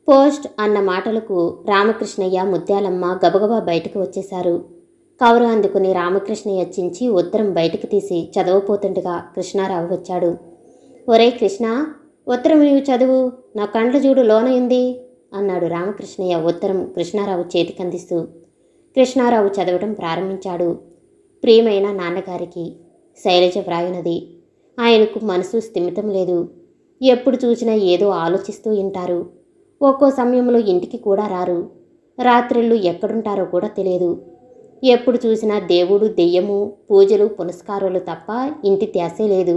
post అన్న మాటలకు రామకృష్ణయ్య ముత్యాలమ్మ గబగబా బయటకు వచ్చేశారు కవరు అందుకుని రామకృష్ణయ్య చించి ఉత్తరం బయటకు తీసి చదవపోతుండగా కృష్ణారావు వచ్చాడు ఒరే కృష్ణ ఉత్తరం నీవు చదువు నా కండ్ల చూడు లోనయింది అన్నాడు రామకృష్ణయ్య ఉత్తరం కృష్ణారావు చేతికందిస్తూ కృష్ణారావు చదవడం ప్రారంభించాడు ప్రియమైన నాన్నగారికి శైలజ వ్రాయినది ఆయనకు మనసు స్థిమితం లేదు ఎప్పుడు చూసినా ఏదో ఆలోచిస్తూ ఉంటారు ఒక్కో సమయంలో ఇంటికి కూడా రారు రాత్రిళ్ళు ఎక్కడుంటారో కూడా తెలియదు ఎప్పుడు చూసినా దేవుడు దెయ్యము పూజలు పునస్కారాలు తప్ప ఇంటి త్యాసే లేదు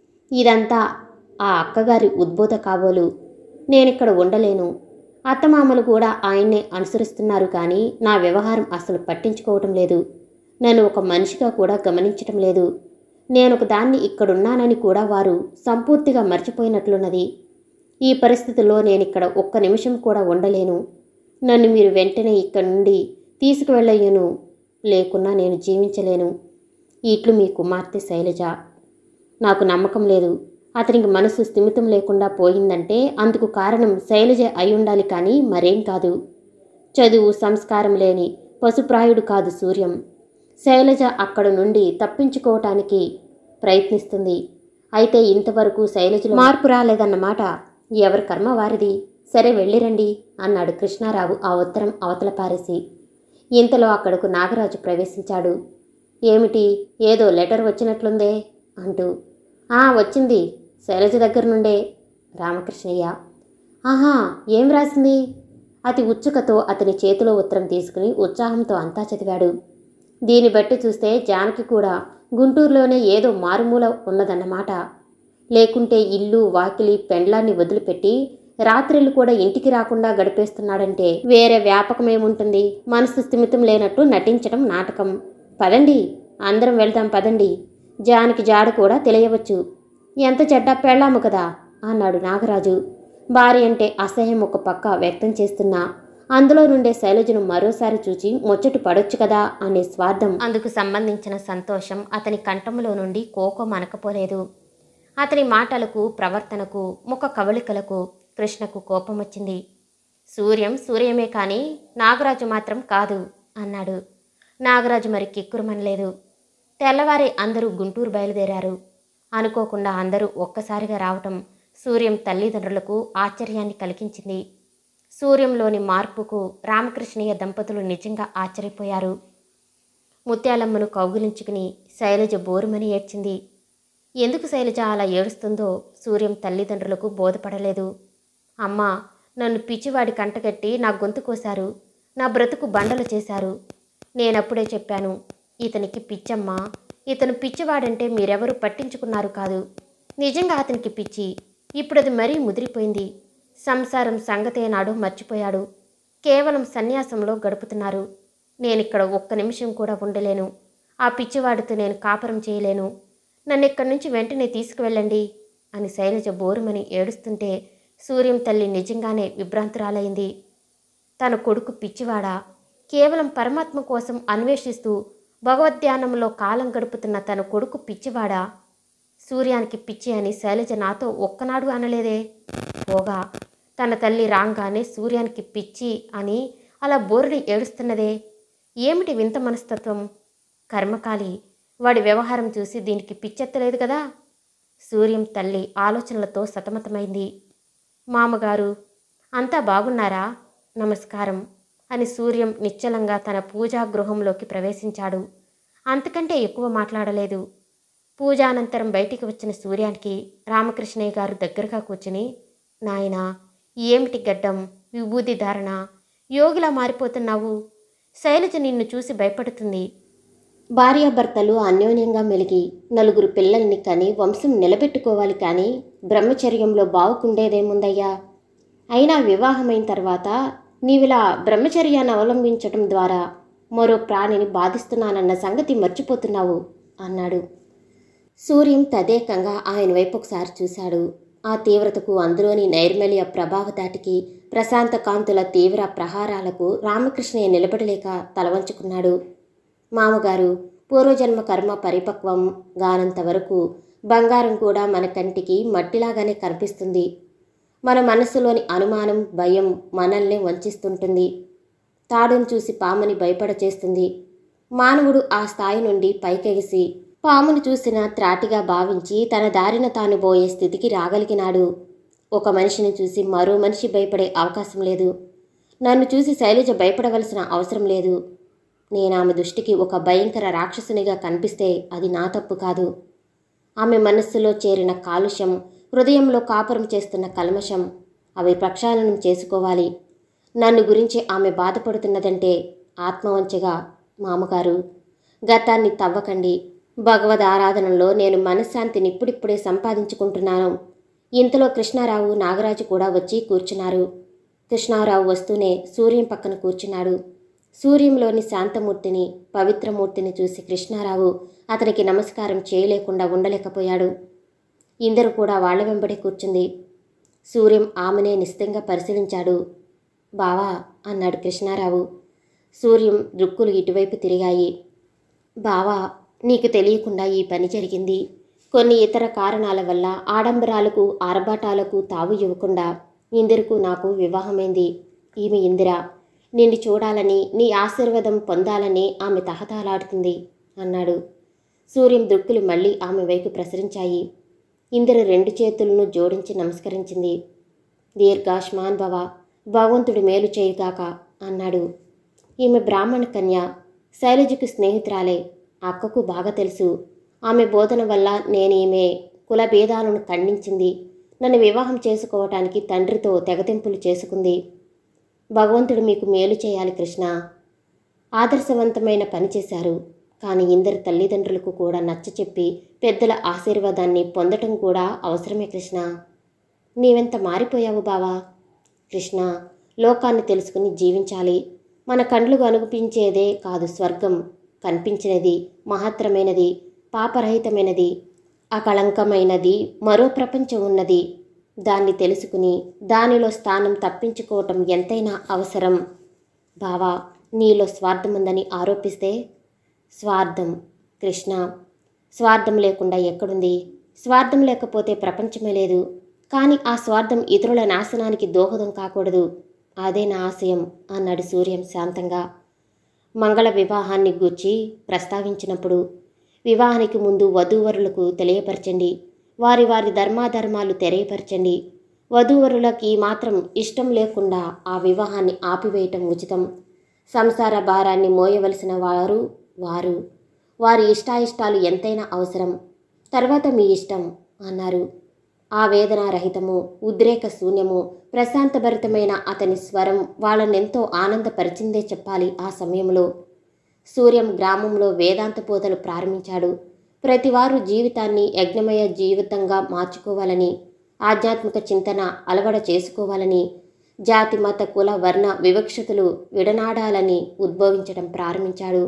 ఇదంతా ఆ అక్కగారి ఉద్బోధ కాబోలు నేనిక్కడ ఉండలేను అత్తమామలు కూడా ఆయన్నే అనుసరిస్తున్నారు కానీ నా వ్యవహారం అసలు పట్టించుకోవటం లేదు నన్ను ఒక మనిషిగా కూడా గమనించటం లేదు నేను ఒక దాన్ని ఇక్కడున్నానని కూడా వారు సంపూర్తిగా మర్చిపోయినట్లున్నది ఈ పరిస్థితుల్లో నేనిక్కడ ఒక్క నిమిషం కూడా ఉండలేను నన్ను మీరు వెంటనే ఇక్కడి నుండి తీసుకువెళ్ళయ్యను లేకున్నా నేను జీవించలేను ఇట్లు మీ కుమార్తె శైలజ నాకు నమ్మకం లేదు అతనికి మనసు స్థిమితం లేకుండా పోయిందంటే అందుకు కారణం శైలజ అయి ఉండాలి కానీ మరేం కాదు చదువు సంస్కారం లేని పశుప్రాయుడు కాదు సూర్యం శైలజ అక్కడ నుండి తప్పించుకోవటానికి ప్రయత్నిస్తుంది అయితే ఇంతవరకు శైలజలో మార్పు రాలేదన్నమాట ఎవరి కర్మ వారిది సరే వెళ్ళిరండి అన్నాడు కృష్ణారావు ఆ ఉత్తరం అవతల పారేసి ఇంతలో అక్కడకు నాగరాజు ప్రవేశించాడు ఏమిటి ఏదో లెటర్ వచ్చినట్లుందే అంటూ ఆ వచ్చింది శైలజ దగ్గర నుండే రామకృష్ణయ్య ఆహా ఏం రాసింది అతి ఉత్సుకతో అతని చేతిలో ఉత్తరం తీసుకుని ఉత్సాహంతో అంతా చదివాడు దీన్ని బట్టి చూస్తే జానకి కూడా గుంటూరులోనే ఏదో మారుమూల ఉన్నదన్నమాట లేకుంటే ఇల్లు వాకిలి పెండ్లాన్ని వదిలిపెట్టి రాత్రిళ్ళు కూడా ఇంటికి రాకుండా గడిపేస్తున్నాడంటే వేరే వ్యాపకమేముంటుంది మనసు స్థిమితం లేనట్టు నటించడం నాటకం పదండి అందరం వెళ్దాం పదండి జానికి జాడు కూడా తెలియవచ్చు ఎంత చెడ్డ పెళ్ళాము కదా అన్నాడు నాగరాజు భార్య అంటే అసహ్యం ఒక పక్క వ్యక్తం చేస్తున్నా అందులో నుండే శైలజను మరోసారి చూచి ముచ్చట పడొచ్చు కదా అనే స్వార్థం అందుకు సంబంధించిన సంతోషం అతని కంఠంలో నుండి కోపం అనకపోలేదు అతని మాటలకు ప్రవర్తనకు ముఖ కవళికలకు కృష్ణకు కోపం వచ్చింది సూర్యం సూర్యమే కానీ నాగరాజు మాత్రం కాదు అన్నాడు నాగరాజు మరి కిక్కురుమనలేదు తెల్లవారి అందరూ గుంటూరు బయలుదేరారు అనుకోకుండా అందరూ ఒక్కసారిగా రావటం సూర్యం తల్లిదండ్రులకు ఆశ్చర్యాన్ని కలిగించింది సూర్యంలోని మార్పుకు రామకృష్ణయ్య దంపతులు నిజంగా ఆశ్చర్యపోయారు ముత్యాలమ్మను కౌగిలించుకుని శైలజ బోరుమని ఏడ్చింది ఎందుకు శైలజ అలా ఏడుస్తుందో సూర్యం తల్లిదండ్రులకు బోధపడలేదు అమ్మా నన్ను పిచ్చివాడి కంటగట్టి నా గొంతు కోశారు నా బ్రతుకు బండలు చేశారు నేనప్పుడే చెప్పాను ఇతనికి పిచ్చమ్మా ఇతను పిచ్చివాడంటే మీరెవరూ పట్టించుకున్నారు కాదు నిజంగా అతనికి పిచ్చి ఇప్పుడు అది మరీ ముదిరిపోయింది సంసారం సంగతేనాడు మర్చిపోయాడు కేవలం సన్యాసంలో గడుపుతున్నారు నేనిక్కడ ఒక్క నిమిషం కూడా ఉండలేను ఆ పిచ్చివాడితో నేను కాపురం చేయలేను నన్ను ఇక్కడి నుంచి వెంటనే తీసుకువెళ్ళండి అని శైలజ బోరుమని ఏడుస్తుంటే సూర్యం తల్లి నిజంగానే విభ్రాంతురాలైంది తన కొడుకు పిచ్చివాడా కేవలం పరమాత్మ కోసం అన్వేషిస్తూ భగవద్ధ్యానంలో కాలం గడుపుతున్న తన కొడుకు పిచ్చివాడా సూర్యానికి పిచ్చి అని శైలజ నాతో ఒక్కనాడు అనలేదే పోగా తన తల్లి రాగానే సూర్యానికి పిచ్చి అని అలా బోరుడి ఏడుస్తున్నదే ఏమిటి వింత మనస్తత్వం కర్మకాలి వాడి వ్యవహారం చూసి దీనికి పిచ్చెత్తలేదు కదా సూర్యం తల్లి ఆలోచనలతో సతమతమైంది మామగారు అంతా బాగున్నారా నమస్కారం అని సూర్యం నిశ్చలంగా తన పూజా గృహంలోకి ప్రవేశించాడు అంతకంటే ఎక్కువ మాట్లాడలేదు పూజానంతరం బయటికి వచ్చిన సూర్యానికి రామకృష్ణయ్య గారు దగ్గరగా కూర్చుని నాయనా ఏమిటి గడ్డం విభూది ధారణ యోగిలా మారిపోతున్నావు శైలజ నిన్ను చూసి భయపడుతుంది భార్యాభర్తలు అన్యోన్యంగా మెలిగి నలుగురు పిల్లల్ని కని వంశం నిలబెట్టుకోవాలి కానీ బ్రహ్మచర్యంలో బావుకుండేదేముందయ్యా అయినా వివాహమైన తర్వాత నీవిలా బ్రహ్మచర్యాన్ని అవలంబించటం ద్వారా మరో ప్రాణిని బాధిస్తున్నానన్న సంగతి మర్చిపోతున్నావు అన్నాడు సూర్యం తదేకంగా ఆయన వైపు ఒకసారి చూశాడు ఆ తీవ్రతకు అందులోని నైర్మల్య ప్రభావ దాటికి ప్రశాంత కాంతుల తీవ్ర ప్రహారాలకు రామకృష్ణయ్య నిలబడలేక తలవంచుకున్నాడు మామగారు పూర్వజన్మ కర్మ పరిపక్వం గానంత వరకు బంగారం కూడా మన కంటికి మట్టిలాగానే కనిపిస్తుంది మన మనస్సులోని అనుమానం భయం మనల్ని వంచిస్తుంటుంది తాడును చూసి పాముని భయపడ చేస్తుంది మానవుడు ఆ స్థాయి నుండి పైకెగిసి పామును చూసిన త్రాటిగా భావించి తన దారిన తాను పోయే స్థితికి రాగలిగినాడు ఒక మనిషిని చూసి మరో మనిషి భయపడే అవకాశం లేదు నన్ను చూసి శైలజ భయపడవలసిన అవసరం లేదు నేను ఆమె దృష్టికి ఒక భయంకర రాక్షసునిగా కనిపిస్తే అది నా తప్పు కాదు ఆమె మనస్సులో చేరిన కాలుష్యం హృదయంలో కాపురం చేస్తున్న కల్మషం అవి ప్రక్షాళనం చేసుకోవాలి నన్ను గురించి ఆమె బాధపడుతున్నదంటే ఆత్మవంచగా మామగారు గతాన్ని తవ్వకండి భగవద్ ఆరాధనలో నేను మనశ్శాంతిని ఇప్పుడిప్పుడే సంపాదించుకుంటున్నాను ఇంతలో కృష్ణారావు నాగరాజు కూడా వచ్చి కూర్చున్నారు కృష్ణారావు వస్తూనే సూర్యం పక్కన కూర్చున్నాడు సూర్యంలోని శాంతమూర్తిని పవిత్రమూర్తిని చూసి కృష్ణారావు అతనికి నమస్కారం చేయలేకుండా ఉండలేకపోయాడు ఇందరు కూడా వాళ్ళ వెంబడి కూర్చుంది సూర్యం ఆమెనే నిశ్చితంగా పరిశీలించాడు బావా అన్నాడు కృష్ణారావు సూర్యం దృక్కులు ఇటువైపు తిరిగాయి బావా నీకు తెలియకుండా ఈ పని జరిగింది కొన్ని ఇతర కారణాల వల్ల ఆడంబరాలకు ఆర్భాటాలకు తావు ఇవ్వకుండా ఇందిరకు నాకు వివాహమైంది ఈమె ఇందిర నిన్ను చూడాలని నీ ఆశీర్వాదం పొందాలని ఆమె తహతలాడుతుంది అన్నాడు సూర్యం దృక్కులు మళ్ళీ ఆమె వైపు ప్రసరించాయి ఇందిర రెండు చేతులను జోడించి నమస్కరించింది దీర్ఘాష్మాన్ భవ భగవంతుడు మేలు చేయుగాక అన్నాడు ఈమె బ్రాహ్మణ కన్య శైలజకు స్నేహితురాలే అక్కకు బాగా తెలుసు ఆమె బోధన వల్ల నేను ఈమె కుల భేదాలను ఖండించింది నన్ను వివాహం చేసుకోవటానికి తండ్రితో తెగతింపులు చేసుకుంది భగవంతుడు మీకు మేలు చేయాలి కృష్ణ ఆదర్శవంతమైన పని చేశారు కానీ ఇందరి తల్లిదండ్రులకు కూడా నచ్చ చెప్పి పెద్దల ఆశీర్వాదాన్ని పొందటం కూడా అవసరమే కృష్ణ నీవెంత మారిపోయావు బావా కృష్ణ లోకాన్ని తెలుసుకుని జీవించాలి మన కండ్లకు అనిపించేదే కాదు స్వర్గం కనిపించినది మహత్తరమైనది పాపరహితమైనది అకళంకమైనది మరో ప్రపంచం ఉన్నది దాన్ని తెలుసుకుని దానిలో స్థానం తప్పించుకోవటం ఎంతైనా అవసరం బావా నీలో స్వార్థముందని ఆరోపిస్తే స్వార్థం కృష్ణ స్వార్థం లేకుండా ఎక్కడుంది స్వార్థం లేకపోతే ప్రపంచమే లేదు కానీ ఆ స్వార్థం ఇతరుల నాశనానికి దోహదం కాకూడదు అదే నా ఆశయం అన్నాడు సూర్యం శాంతంగా మంగళ వివాహాన్ని గూర్చి ప్రస్తావించినప్పుడు వివాహానికి ముందు వధూవరులకు తెలియపరచండి వారి వారి ధర్మాధర్మాలు తెలియపరచండి వధూవరులకి మాత్రం ఇష్టం లేకుండా ఆ వివాహాన్ని ఆపివేయటం ఉచితం సంసార భారాన్ని మోయవలసిన వారు వారు వారి ఇష్టాయిష్టాలు ఎంతైనా అవసరం తర్వాత మీ ఇష్టం అన్నారు ఆ వేదన రహితము ఉద్రేక శూన్యము ప్రశాంతభరితమైన అతని స్వరం వాళ్ళనెంతో ఆనందపరిచిందే చెప్పాలి ఆ సమయంలో సూర్యం గ్రామంలో వేదాంత బోధలు ప్రారంభించాడు ప్రతివారు జీవితాన్ని యజ్ఞమయ జీవితంగా మార్చుకోవాలని ఆధ్యాత్మిక చింతన అలవడ చేసుకోవాలని జాతి మత కుల వర్ణ వివక్షతలు విడనాడాలని ఉద్భవించడం ప్రారంభించాడు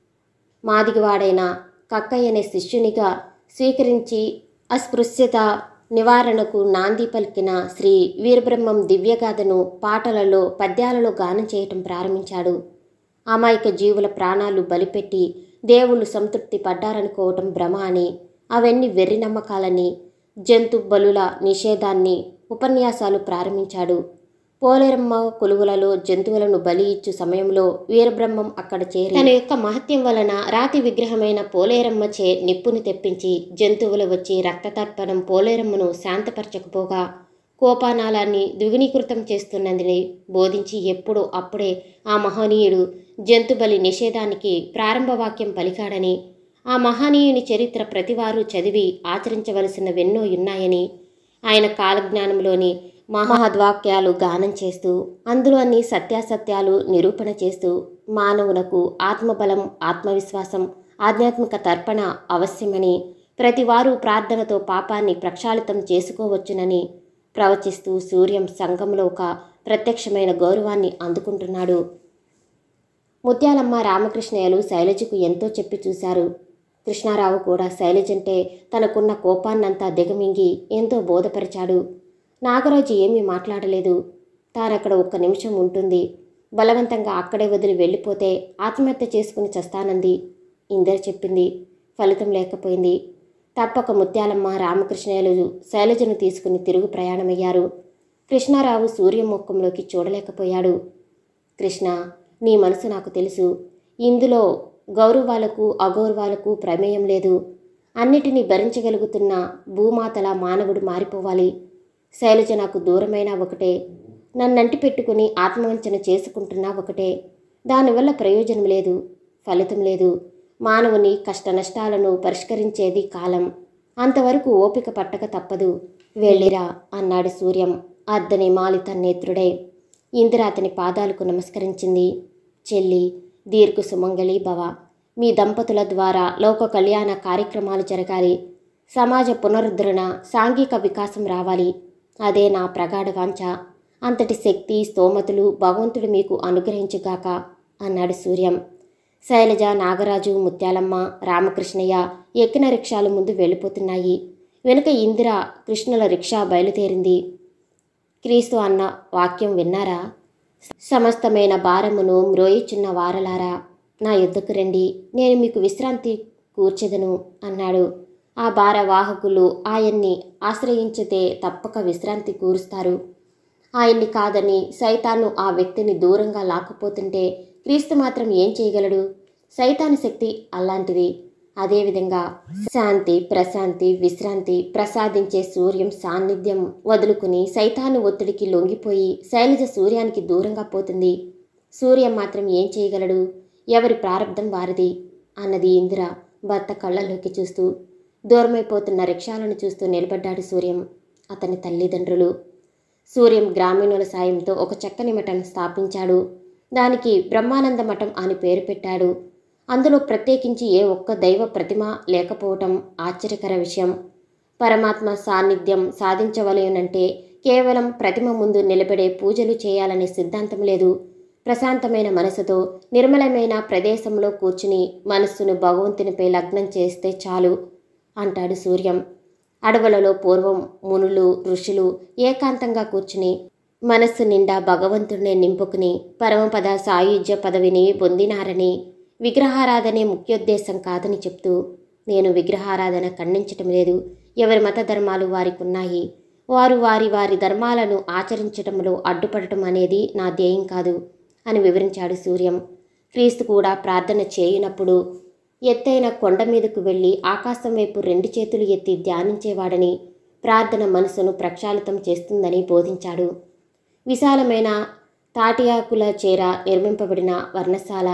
మాదిగివాడైన కక్కయ్య అనే శిష్యునిగా స్వీకరించి అస్పృశ్యత నివారణకు నాంది పలికిన శ్రీ వీరబ్రహ్మం దివ్యగాథను పాటలలో పద్యాలలో గానం చేయటం ప్రారంభించాడు అమాయక జీవుల ప్రాణాలు బలిపెట్టి దేవుళ్ళు సంతృప్తి పడ్డారనుకోవటం భ్రమ అని అవన్నీ వెర్రి నమ్మకాలని జంతు బలుల నిషేధాన్ని ఉపన్యాసాలు ప్రారంభించాడు పోలేరమ్మ కొలువులలో జంతువులను బలి ఇచ్చు సమయంలో వీరబ్రహ్మం అక్కడ చేరి తన యొక్క మహత్యం వలన రాతి విగ్రహమైన పోలేరమ్మ చే నిప్పుని తెప్పించి జంతువులు వచ్చి రక్తతర్పణం పోలేరమ్మను శాంతపరచకపోగా కోపానాలాన్ని ద్విగుణీకృతం చేస్తున్నదని బోధించి ఎప్పుడో అప్పుడే ఆ మహనీయుడు జంతుబలి నిషేధానికి ప్రారంభ వాక్యం పలికాడని ఆ మహనీయుని చరిత్ర ప్రతివారు చదివి ఆచరించవలసినవెన్నో ఉన్నాయని ఆయన కాలజ్ఞానంలోని మహద్వాక్యాలు గానం చేస్తూ అందులోని సత్యాసత్యాలు నిరూపణ చేస్తూ మానవునకు ఆత్మబలం ఆత్మవిశ్వాసం ఆధ్యాత్మిక తర్పణ అవశ్యమని ప్రతివారు ప్రార్థనతో పాపాన్ని ప్రక్షాళితం చేసుకోవచ్చునని ప్రవచిస్తూ సూర్యం సంఘంలో ఒక ప్రత్యక్షమైన గౌరవాన్ని అందుకుంటున్నాడు ముత్యాలమ్మ రామకృష్ణయ్యలు శైలజకు ఎంతో చెప్పి చూశారు కృష్ణారావు కూడా శైలజంటే తనకున్న కోపాన్నంతా దిగమింగి ఎంతో బోధపరిచాడు నాగరాజు ఏమీ మాట్లాడలేదు తానక్కడ ఒక్క నిమిషం ఉంటుంది బలవంతంగా అక్కడే వదిలి వెళ్ళిపోతే ఆత్మహత్య చేసుకుని చస్తానంది ఇందరు చెప్పింది ఫలితం లేకపోయింది తప్పక ముత్యాలమ్మ రామకృష్ణయ్యలు శైలజను తీసుకుని తిరుగు ప్రయాణమయ్యారు కృష్ణారావు సూర్యముఖంలోకి చూడలేకపోయాడు కృష్ణ నీ మనసు నాకు తెలుసు ఇందులో గౌరవాలకు అగౌరవాలకు ప్రమేయం లేదు అన్నిటినీ భరించగలుగుతున్న భూమాతల మానవుడు మారిపోవాలి శైలజ నాకు దూరమైన ఒకటే నన్నంటి పెట్టుకుని ఆత్మవంచన చేసుకుంటున్నా ఒకటే దానివల్ల ప్రయోజనం లేదు ఫలితం లేదు మానవుని కష్ట నష్టాలను పరిష్కరించేది కాలం అంతవరకు ఓపిక పట్టక తప్పదు వెళ్ళిరా అన్నాడు సూర్యం అర్ధని మాలిత నేత్రుడై ఇందిర అతని పాదాలకు నమస్కరించింది చెల్లి దీర్ఘ సుమంగళి భవ మీ దంపతుల ద్వారా లోక కళ్యాణ కార్యక్రమాలు జరగాలి సమాజ పునరుద్ధరణ సాంఘిక వికాసం రావాలి అదే నా ప్రగాఢ వాంఛ అంతటి శక్తి స్తోమతులు భగవంతుడు మీకు అనుగ్రహించుగాక అన్నాడు సూర్యం శైలజ నాగరాజు ముత్యాలమ్మ రామకృష్ణయ్య ఎక్కిన రిక్షాలు ముందు వెళ్ళిపోతున్నాయి వెనుక ఇందిర కృష్ణుల రిక్షా బయలుదేరింది క్రీస్తు అన్న వాక్యం విన్నారా సమస్తమైన భారమును మ్రోయిచున్న వారలారా నా యుద్ధకు రండి నేను మీకు విశ్రాంతి కూర్చెదను అన్నాడు ఆ భారవాహకులు ఆయన్ని ఆశ్రయించితే తప్పక విశ్రాంతి కూరుస్తారు ఆయన్ని కాదని సైతాను ఆ వ్యక్తిని దూరంగా లాక్కుపోతుంటే క్రీస్తు మాత్రం ఏం చేయగలడు సైతాను శక్తి అలాంటిది అదేవిధంగా శాంతి ప్రశాంతి విశ్రాంతి ప్రసాదించే సూర్యం సాన్నిధ్యం వదులుకుని సైతాను ఒత్తిడికి లొంగిపోయి శైలజ సూర్యానికి దూరంగా పోతుంది సూర్యం మాత్రం ఏం చేయగలడు ఎవరి ప్రారంధం వారిది అన్నది ఇందిర భర్త కళ్ళలోకి చూస్తూ దూరమైపోతున్న రిక్షాలను చూస్తూ నిలబడ్డాడు సూర్యం అతని తల్లిదండ్రులు సూర్యం గ్రామీణుల సాయంతో ఒక చక్కని మఠం స్థాపించాడు దానికి బ్రహ్మానంద మఠం అని పేరు పెట్టాడు అందులో ప్రత్యేకించి ఏ ఒక్క దైవ ప్రతిమ లేకపోవటం ఆశ్చర్యకర విషయం పరమాత్మ సాన్నిధ్యం సాధించవలయనంటే కేవలం ప్రతిమ ముందు నిలబడే పూజలు చేయాలనే సిద్ధాంతం లేదు ప్రశాంతమైన మనసుతో నిర్మలమైన ప్రదేశంలో కూర్చుని మనస్సును భగవంతునిపై లగ్నం చేస్తే చాలు అంటాడు సూర్యం అడవులలో పూర్వం మునులు ఋషులు ఏకాంతంగా కూర్చుని మనస్సు నిండా భగవంతుడిని నింపుకుని పరమపద సాయుధ్య పదవిని పొందినారని విగ్రహారాధనే ముఖ్యోద్దేశం కాదని చెప్తూ నేను విగ్రహారాధన ఖండించటం లేదు ఎవరి మత ధర్మాలు వారికి ఉన్నాయి వారు వారి వారి ధర్మాలను ఆచరించటంలో అడ్డుపడటం అనేది నా ధ్యేయం కాదు అని వివరించాడు సూర్యం క్రీస్తు కూడా ప్రార్థన చేయనప్పుడు ఎత్తైన కొండ మీదకు వెళ్ళి ఆకాశం వైపు రెండు చేతులు ఎత్తి ధ్యానించేవాడని ప్రార్థన మనసును ప్రక్షాళితం చేస్తుందని బోధించాడు విశాలమైన తాటియాకుల చేర నిర్మింపబడిన వర్ణశాల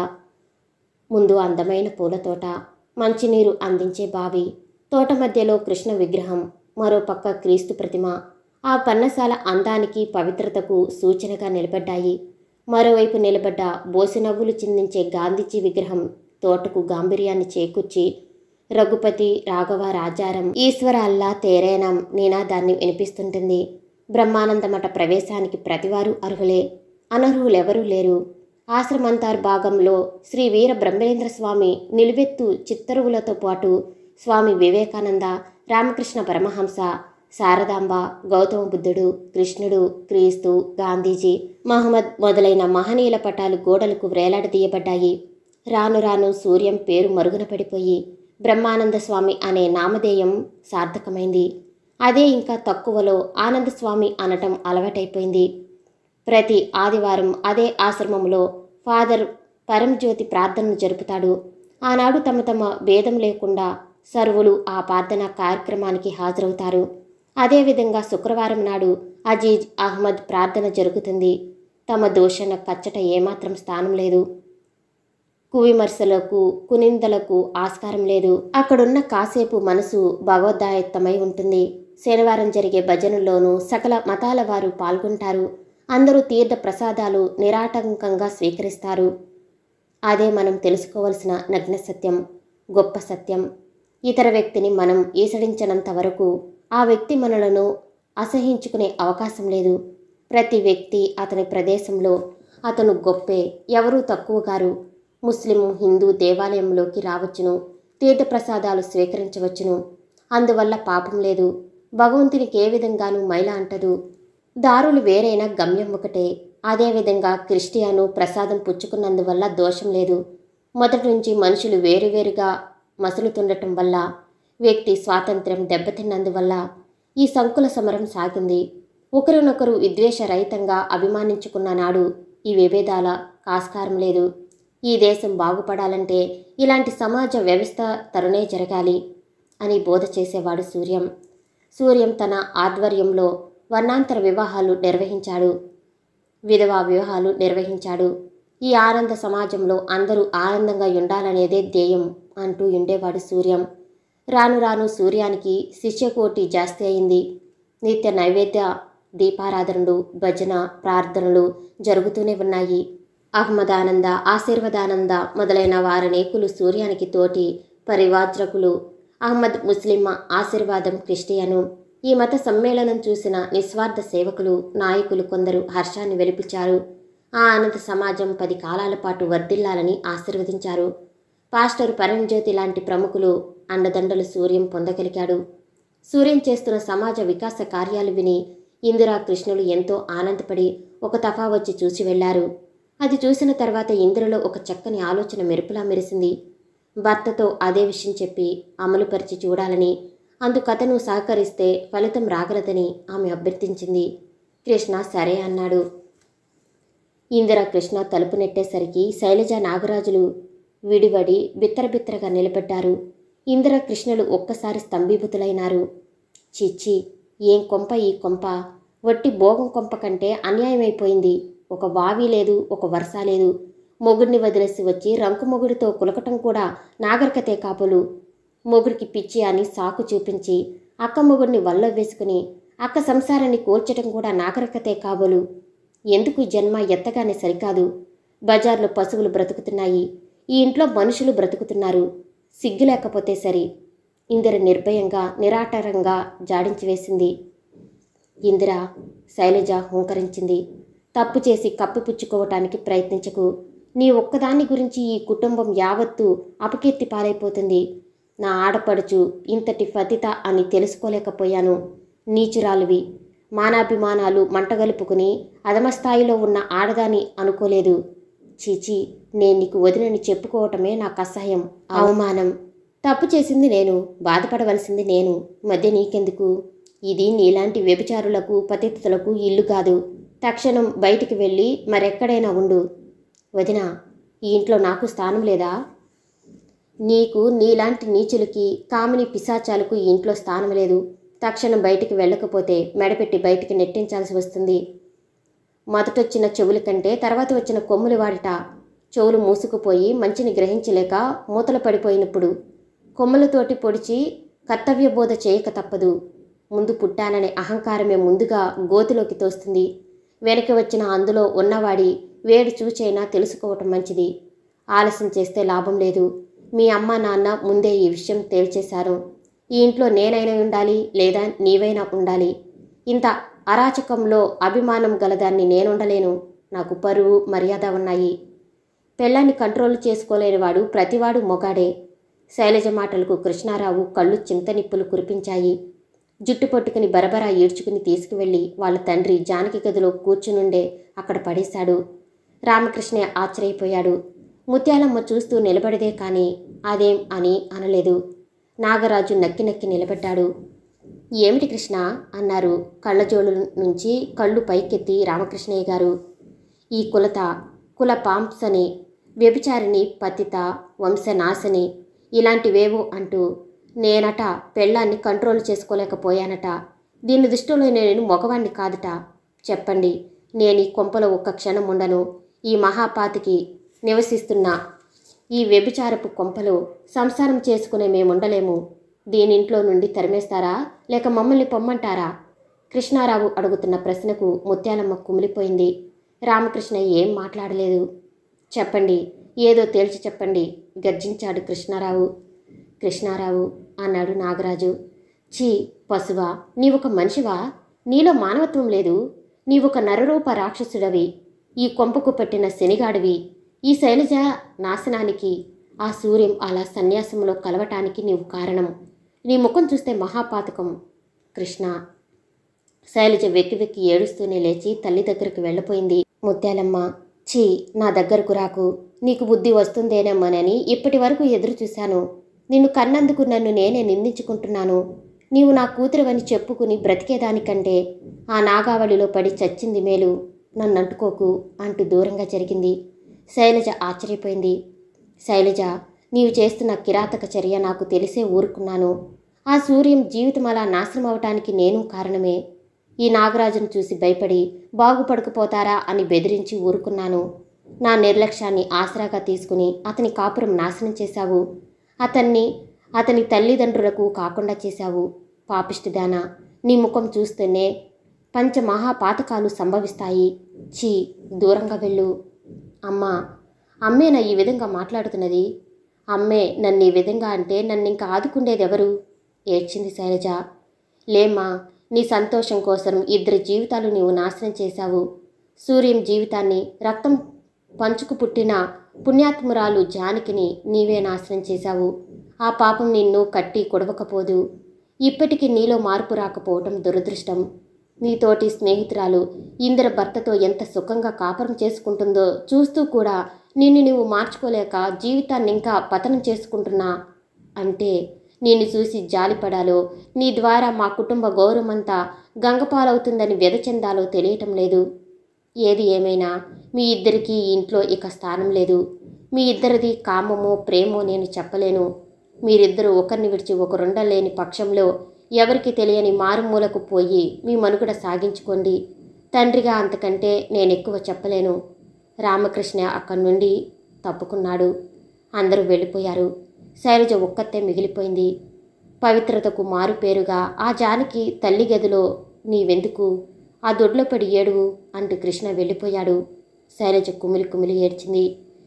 ముందు అందమైన పూల తోట మంచినీరు అందించే బావి తోట మధ్యలో కృష్ణ విగ్రహం మరో పక్క క్రీస్తు ప్రతిమ ఆ పన్నశాల అందానికి పవిత్రతకు సూచనగా నిలబడ్డాయి మరోవైపు నిలబడ్డ బోసినవ్వులు చిందించే గాంధీజీ విగ్రహం తోటకు గాంభీర్యాన్ని చేకూర్చి రఘుపతి రాఘవ రాజారం ఈశ్వర అల్లా తేరేనం నినాదాన్ని వినిపిస్తుంటుంది బ్రహ్మానంద మఠ ప్రవేశానికి ప్రతివారు అర్హులే అనర్హులెవరూ లేరు ఆశ్రమంతార్ భాగంలో శ్రీ వీర బ్రహ్మేంద్ర స్వామి నిలువెత్తు చిత్తరువులతో పాటు స్వామి వివేకానంద రామకృష్ణ పరమహంస శారదాంబ గౌతమ బుద్ధుడు కృష్ణుడు క్రీస్తు గాంధీజీ మహమ్మద్ మొదలైన మహనీయుల పటాలు గోడలకు వేలాడదీయబడ్డాయి రాను రాను సూర్యం పేరు మరుగున పడిపోయి బ్రహ్మానంద స్వామి అనే నామధేయం సార్థకమైంది అదే ఇంకా తక్కువలో ఆనంద స్వామి అనటం అలవాటైపోయింది ప్రతి ఆదివారం అదే ఆశ్రమంలో ఫాదర్ పరంజ్యోతి ప్రార్థనను జరుపుతాడు ఆనాడు తమ తమ భేదం లేకుండా సర్వులు ఆ ప్రార్థన కార్యక్రమానికి హాజరవుతారు అదేవిధంగా శుక్రవారం నాడు అజీజ్ అహ్మద్ ప్రార్థన జరుగుతుంది తమ దోషణ కచ్చట ఏమాత్రం స్థానం లేదు కువిమర్శలకు కునిందలకు ఆస్కారం లేదు అక్కడున్న కాసేపు మనసు భగవద్దాయత్తమై ఉంటుంది శనివారం జరిగే భజనల్లోనూ సకల మతాల వారు పాల్గొంటారు అందరూ తీర్థ ప్రసాదాలు నిరాటంకంగా స్వీకరిస్తారు అదే మనం తెలుసుకోవలసిన నగ్న సత్యం గొప్ప సత్యం ఇతర వ్యక్తిని మనం ఈసడించనంత వరకు ఆ వ్యక్తి మనలను అసహించుకునే అవకాశం లేదు ప్రతి వ్యక్తి అతని ప్రదేశంలో అతను గొప్పే ఎవరూ తక్కువగారు ముస్లిం హిందూ దేవాలయంలోకి రావచ్చును తీర్థప్రసాదాలు స్వీకరించవచ్చును అందువల్ల పాపం లేదు భగవంతునికి ఏ విధంగానూ మైల అంటదు దారులు వేరైన గమ్యం ఒకటే అదేవిధంగా క్రిస్టియాను ప్రసాదం పుచ్చుకున్నందువల్ల దోషం లేదు మొదటి నుంచి మనుషులు వేరువేరుగా మసులుతుండటం వల్ల వ్యక్తి స్వాతంత్ర్యం దెబ్బతిన్నందువల్ల ఈ సంకుల సమరం సాగింది ఒకరినొకరు విద్వేషరహితంగా అభిమానించుకున్న నాడు ఈ విభేదాల ఆస్కారం లేదు ఈ దేశం బాగుపడాలంటే ఇలాంటి సమాజ వ్యవస్థ తరుణే జరగాలి అని బోధ చేసేవాడు సూర్యం సూర్యం తన ఆధ్వర్యంలో వర్ణాంతర వివాహాలు నిర్వహించాడు విధవా వివాహాలు నిర్వహించాడు ఈ ఆనంద సమాజంలో అందరూ ఆనందంగా ఉండాలనేదే ధ్యేయం అంటూ ఉండేవాడు సూర్యం రాను రాను సూర్యానికి శిష్యకోటి జాస్తి అయింది నిత్య నైవేద్య దీపారాధనలు భజన ప్రార్థనలు జరుగుతూనే ఉన్నాయి అహ్మదానంద ఆశీర్వదానంద మొదలైన వారనేకులు సూర్యానికి తోటి పరివాజ్రకులు అహ్మద్ ముస్లిం ఆశీర్వాదం క్రిస్టియను ఈ మత సమ్మేళనం చూసిన నిస్వార్థ సేవకులు నాయకులు కొందరు హర్షాన్ని వెలిపించారు ఆ అనంత సమాజం పది కాలాల పాటు వర్ధిల్లాలని ఆశీర్వదించారు పాస్టర్ పరంజ్యోతి లాంటి ప్రముఖులు అండదండలు సూర్యం పొందగలిగాడు సూర్యం చేస్తున్న సమాజ వికాస కార్యాలు విని ఇందిరా కృష్ణులు ఎంతో ఆనందపడి ఒక తఫా వచ్చి చూసి వెళ్లారు అది చూసిన తర్వాత ఇందిరలో ఒక చక్కని ఆలోచన మెరుపులా మెరిసింది భర్తతో అదే విషయం చెప్పి అమలుపరిచి చూడాలని అందుకతను సహకరిస్తే ఫలితం రాగలదని ఆమె అభ్యర్థించింది కృష్ణ సరే అన్నాడు ఇందిర కృష్ణ తలుపు నెట్టేసరికి శైలజ నాగరాజులు విడివడి బిత్తరబిత్తరగా నిలబడ్డారు ఇందిర కృష్ణలు ఒక్కసారి స్తంభీభూతులైనారు చిచ్చి ఏం కొంప ఈ కొంప వట్టి భోగం కొంప కంటే అన్యాయమైపోయింది ఒక వావి లేదు ఒక వర్ష లేదు మొగుడిని వదిలేసి వచ్చి రంకు మొగుడితో కులకటం కూడా నాగరికతే కాపులు మొగుడికి పిచ్చి అని సాకు చూపించి అక్క మొగుడిని వల్ల వేసుకుని అక్క సంసారాన్ని కూల్చటం కూడా నాగరికతే కాబోలు ఎందుకు జన్మ ఎత్తగానే సరికాదు బజార్లో పశువులు బ్రతుకుతున్నాయి ఈ ఇంట్లో మనుషులు బ్రతుకుతున్నారు సిగ్గు లేకపోతే సరి ఇందిర నిర్భయంగా నిరాటరంగా జాడించి వేసింది ఇందిర శైలజ హుంకరించింది తప్పు చేసి కప్పిపుచ్చుకోవటానికి ప్రయత్నించకు నీ ఒక్కదాన్ని గురించి ఈ కుటుంబం యావత్తు అపకీర్తి పాలైపోతుంది నా ఆడపడుచు ఇంతటి ఫతిత అని తెలుసుకోలేకపోయాను నీచురాలువి మానాభిమానాలు మంటగలుపుకుని అధమస్థాయిలో ఉన్న ఆడదాని అనుకోలేదు చీచి నేను నీకు వదినని చెప్పుకోవటమే నాకు అసహ్యం అవమానం తప్పు చేసింది నేను బాధపడవలసింది నేను మధ్య నీకెందుకు ఇది నీలాంటి వ్యభిచారులకు పతితులకు ఇల్లు కాదు తక్షణం బయటికి వెళ్ళి మరెక్కడైనా ఉండు వదిన ఈ ఇంట్లో నాకు స్థానం లేదా నీకు నీలాంటి నీచులకి కామిని పిశాచాలకు ఈ ఇంట్లో స్థానం లేదు తక్షణం బయటికి వెళ్ళకపోతే మెడపెట్టి బయటికి నెట్టించాల్సి వస్తుంది మొదటొచ్చిన చెవుల కంటే తర్వాత వచ్చిన కొమ్ములు వాడిట చెవులు మూసుకుపోయి మంచిని గ్రహించలేక మూతలు పడిపోయినప్పుడు కొమ్ములతోటి పొడిచి కర్తవ్యబోధ చేయక తప్పదు ముందు పుట్టాననే అహంకారమే ముందుగా గోతిలోకి తోస్తుంది వెనక వచ్చిన అందులో ఉన్నవాడి వేడి చూచైనా తెలుసుకోవటం మంచిది ఆలస్యం చేస్తే లాభం లేదు మీ అమ్మ నాన్న ముందే ఈ విషయం తేల్చేశారు ఈ ఇంట్లో నేనైనా ఉండాలి లేదా నీవైనా ఉండాలి ఇంత అరాచకంలో అభిమానం గలదాన్ని నేనుండలేను నాకు పరువు మర్యాద ఉన్నాయి పెళ్ళాన్ని కంట్రోల్ చేసుకోలేనివాడు ప్రతివాడు మొగాడే శైలజ మాటలకు కృష్ణారావు కళ్ళు చింతనిప్పులు కురిపించాయి జుట్టు పట్టుకుని బరబరా ఈడ్చుకుని తీసుకువెళ్ళి వాళ్ళ తండ్రి జానకి గదిలో కూర్చునుండే అక్కడ పడేశాడు రామకృష్ణ ఆశ్చర్యపోయాడు ముత్యాలమ్మ చూస్తూ నిలబడిదే కానీ అదేం అని అనలేదు నాగరాజు నక్కి నక్కి నిలబడ్డాడు ఏమిటి కృష్ణ అన్నారు కళ్ళజోడు నుంచి కళ్ళు పైకెత్తి రామకృష్ణయ్య గారు ఈ కులత కుల పాంసని వ్యభిచారిని పతిత వంశనాశని ఇలాంటివేవో అంటూ నేనట పెళ్ళాన్ని కంట్రోల్ చేసుకోలేకపోయానట దీని దృష్టిలో నేను మగవాణ్ణి కాదుట చెప్పండి నేను ఈ కొంపలో ఒక్క క్షణం ఉండను ఈ మహాపాతికి నివసిస్తున్న ఈ వ్యభిచారపు కొంపలో సంసారం చేసుకునే మేముండలేము దీనింట్లో నుండి తరిమేస్తారా లేక మమ్మల్ని పొమ్మంటారా కృష్ణారావు అడుగుతున్న ప్రశ్నకు ముత్యాలమ్మ కుమిలిపోయింది రామకృష్ణ ఏం మాట్లాడలేదు చెప్పండి ఏదో తేల్చి చెప్పండి గర్జించాడు కృష్ణారావు కృష్ణారావు అన్నాడు నాగరాజు ఛీ పశువా నీవొక మనిషివా నీలో మానవత్వం లేదు నీవొక నరరూప రాక్షసుడవి ఈ కొంపకు పట్టిన శనిగాడివి ఈ శైలజ నాశనానికి ఆ సూర్యం అలా సన్యాసంలో కలవటానికి నీవు కారణం నీ ముఖం చూస్తే మహాపాతకం కృష్ణ శైలజ వెక్కి వెక్కి ఏడుస్తూనే లేచి తల్లి దగ్గరకు వెళ్ళిపోయింది ముత్యాలమ్మ ఛీ నా దగ్గరకు రాకు నీకు బుద్ధి వస్తుందేనేమోనని ఇప్పటి వరకు ఎదురు చూశాను నిన్ను కన్నందుకు నన్ను నేనే నిందించుకుంటున్నాను నీవు నా కూతురువని చెప్పుకుని బ్రతికేదానికంటే ఆ నాగావళిలో పడి చచ్చింది మేలు నన్ను అంటుకోకు అంటూ దూరంగా జరిగింది శైలజ ఆశ్చర్యపోయింది శైలజ నీవు చేస్తున్న కిరాతక చర్య నాకు తెలిసే ఊరుకున్నాను ఆ సూర్యం జీవితం అలా నాశనం అవటానికి నేను కారణమే ఈ నాగరాజును చూసి భయపడి బాగుపడకపోతారా అని బెదిరించి ఊరుకున్నాను నా నిర్లక్ష్యాన్ని ఆసరాగా తీసుకుని అతని కాపురం నాశనం చేశావు అతన్ని అతని తల్లిదండ్రులకు కాకుండా చేశావు పాపిష్టిదానా నీ ముఖం చూస్తేనే పంచమహాపాతకాలు సంభవిస్తాయి ఛీ దూరంగా వెళ్ళు అమ్మా అమ్మేనా ఈ విధంగా మాట్లాడుతున్నది అమ్మే నన్ను ఈ విధంగా అంటే నన్ను ఇంకా ఆదుకుండేది ఎవరు ఏడ్చింది శైలజ లేమ్మా నీ సంతోషం కోసం ఇద్దరి జీవితాలు నీవు నాశనం చేశావు సూర్యం జీవితాన్ని రక్తం పంచుకు పుట్టిన పుణ్యాత్మురాలు జానకిని నీవే నాశనం చేశావు ఆ పాపం నిన్ను కట్టి కొడవకపోదు ఇప్పటికీ నీలో మార్పు రాకపోవటం దురదృష్టం నీతోటి స్నేహితురాలు ఇందిర భర్తతో ఎంత సుఖంగా కాపురం చేసుకుంటుందో చూస్తూ కూడా నిన్ను నువ్వు మార్చుకోలేక జీవితాన్ని ఇంకా పతనం చేసుకుంటున్నా అంటే నిన్ను చూసి జాలిపడాలో నీ ద్వారా మా కుటుంబ గౌరవమంతా గంగపాలవుతుందని వ్యధచెందాలో తెలియటం లేదు ఏది ఏమైనా మీ ఇద్దరికీ ఈ ఇంట్లో ఇక స్థానం లేదు మీ ఇద్దరిది కామమో ప్రేమో నేను చెప్పలేను మీరిద్దరూ ఒకరిని విడిచి ఒకరుండలేని పక్షంలో ఎవరికి తెలియని మారుమూలకు పోయి మీ మనుగడ సాగించుకోండి తండ్రిగా అంతకంటే నేను ఎక్కువ చెప్పలేను రామకృష్ణ అక్కడి నుండి తప్పుకున్నాడు అందరూ వెళ్ళిపోయారు శైలజ ఒక్కతే మిగిలిపోయింది పవిత్రతకు మారు పేరుగా ఆ జానకి తల్లి గదిలో నీవెందుకు ఆ దొడ్లో పడి ఏడువు అంటూ కృష్ణ వెళ్ళిపోయాడు శైలజ కుమిలి కుమిలి ఏడ్చింది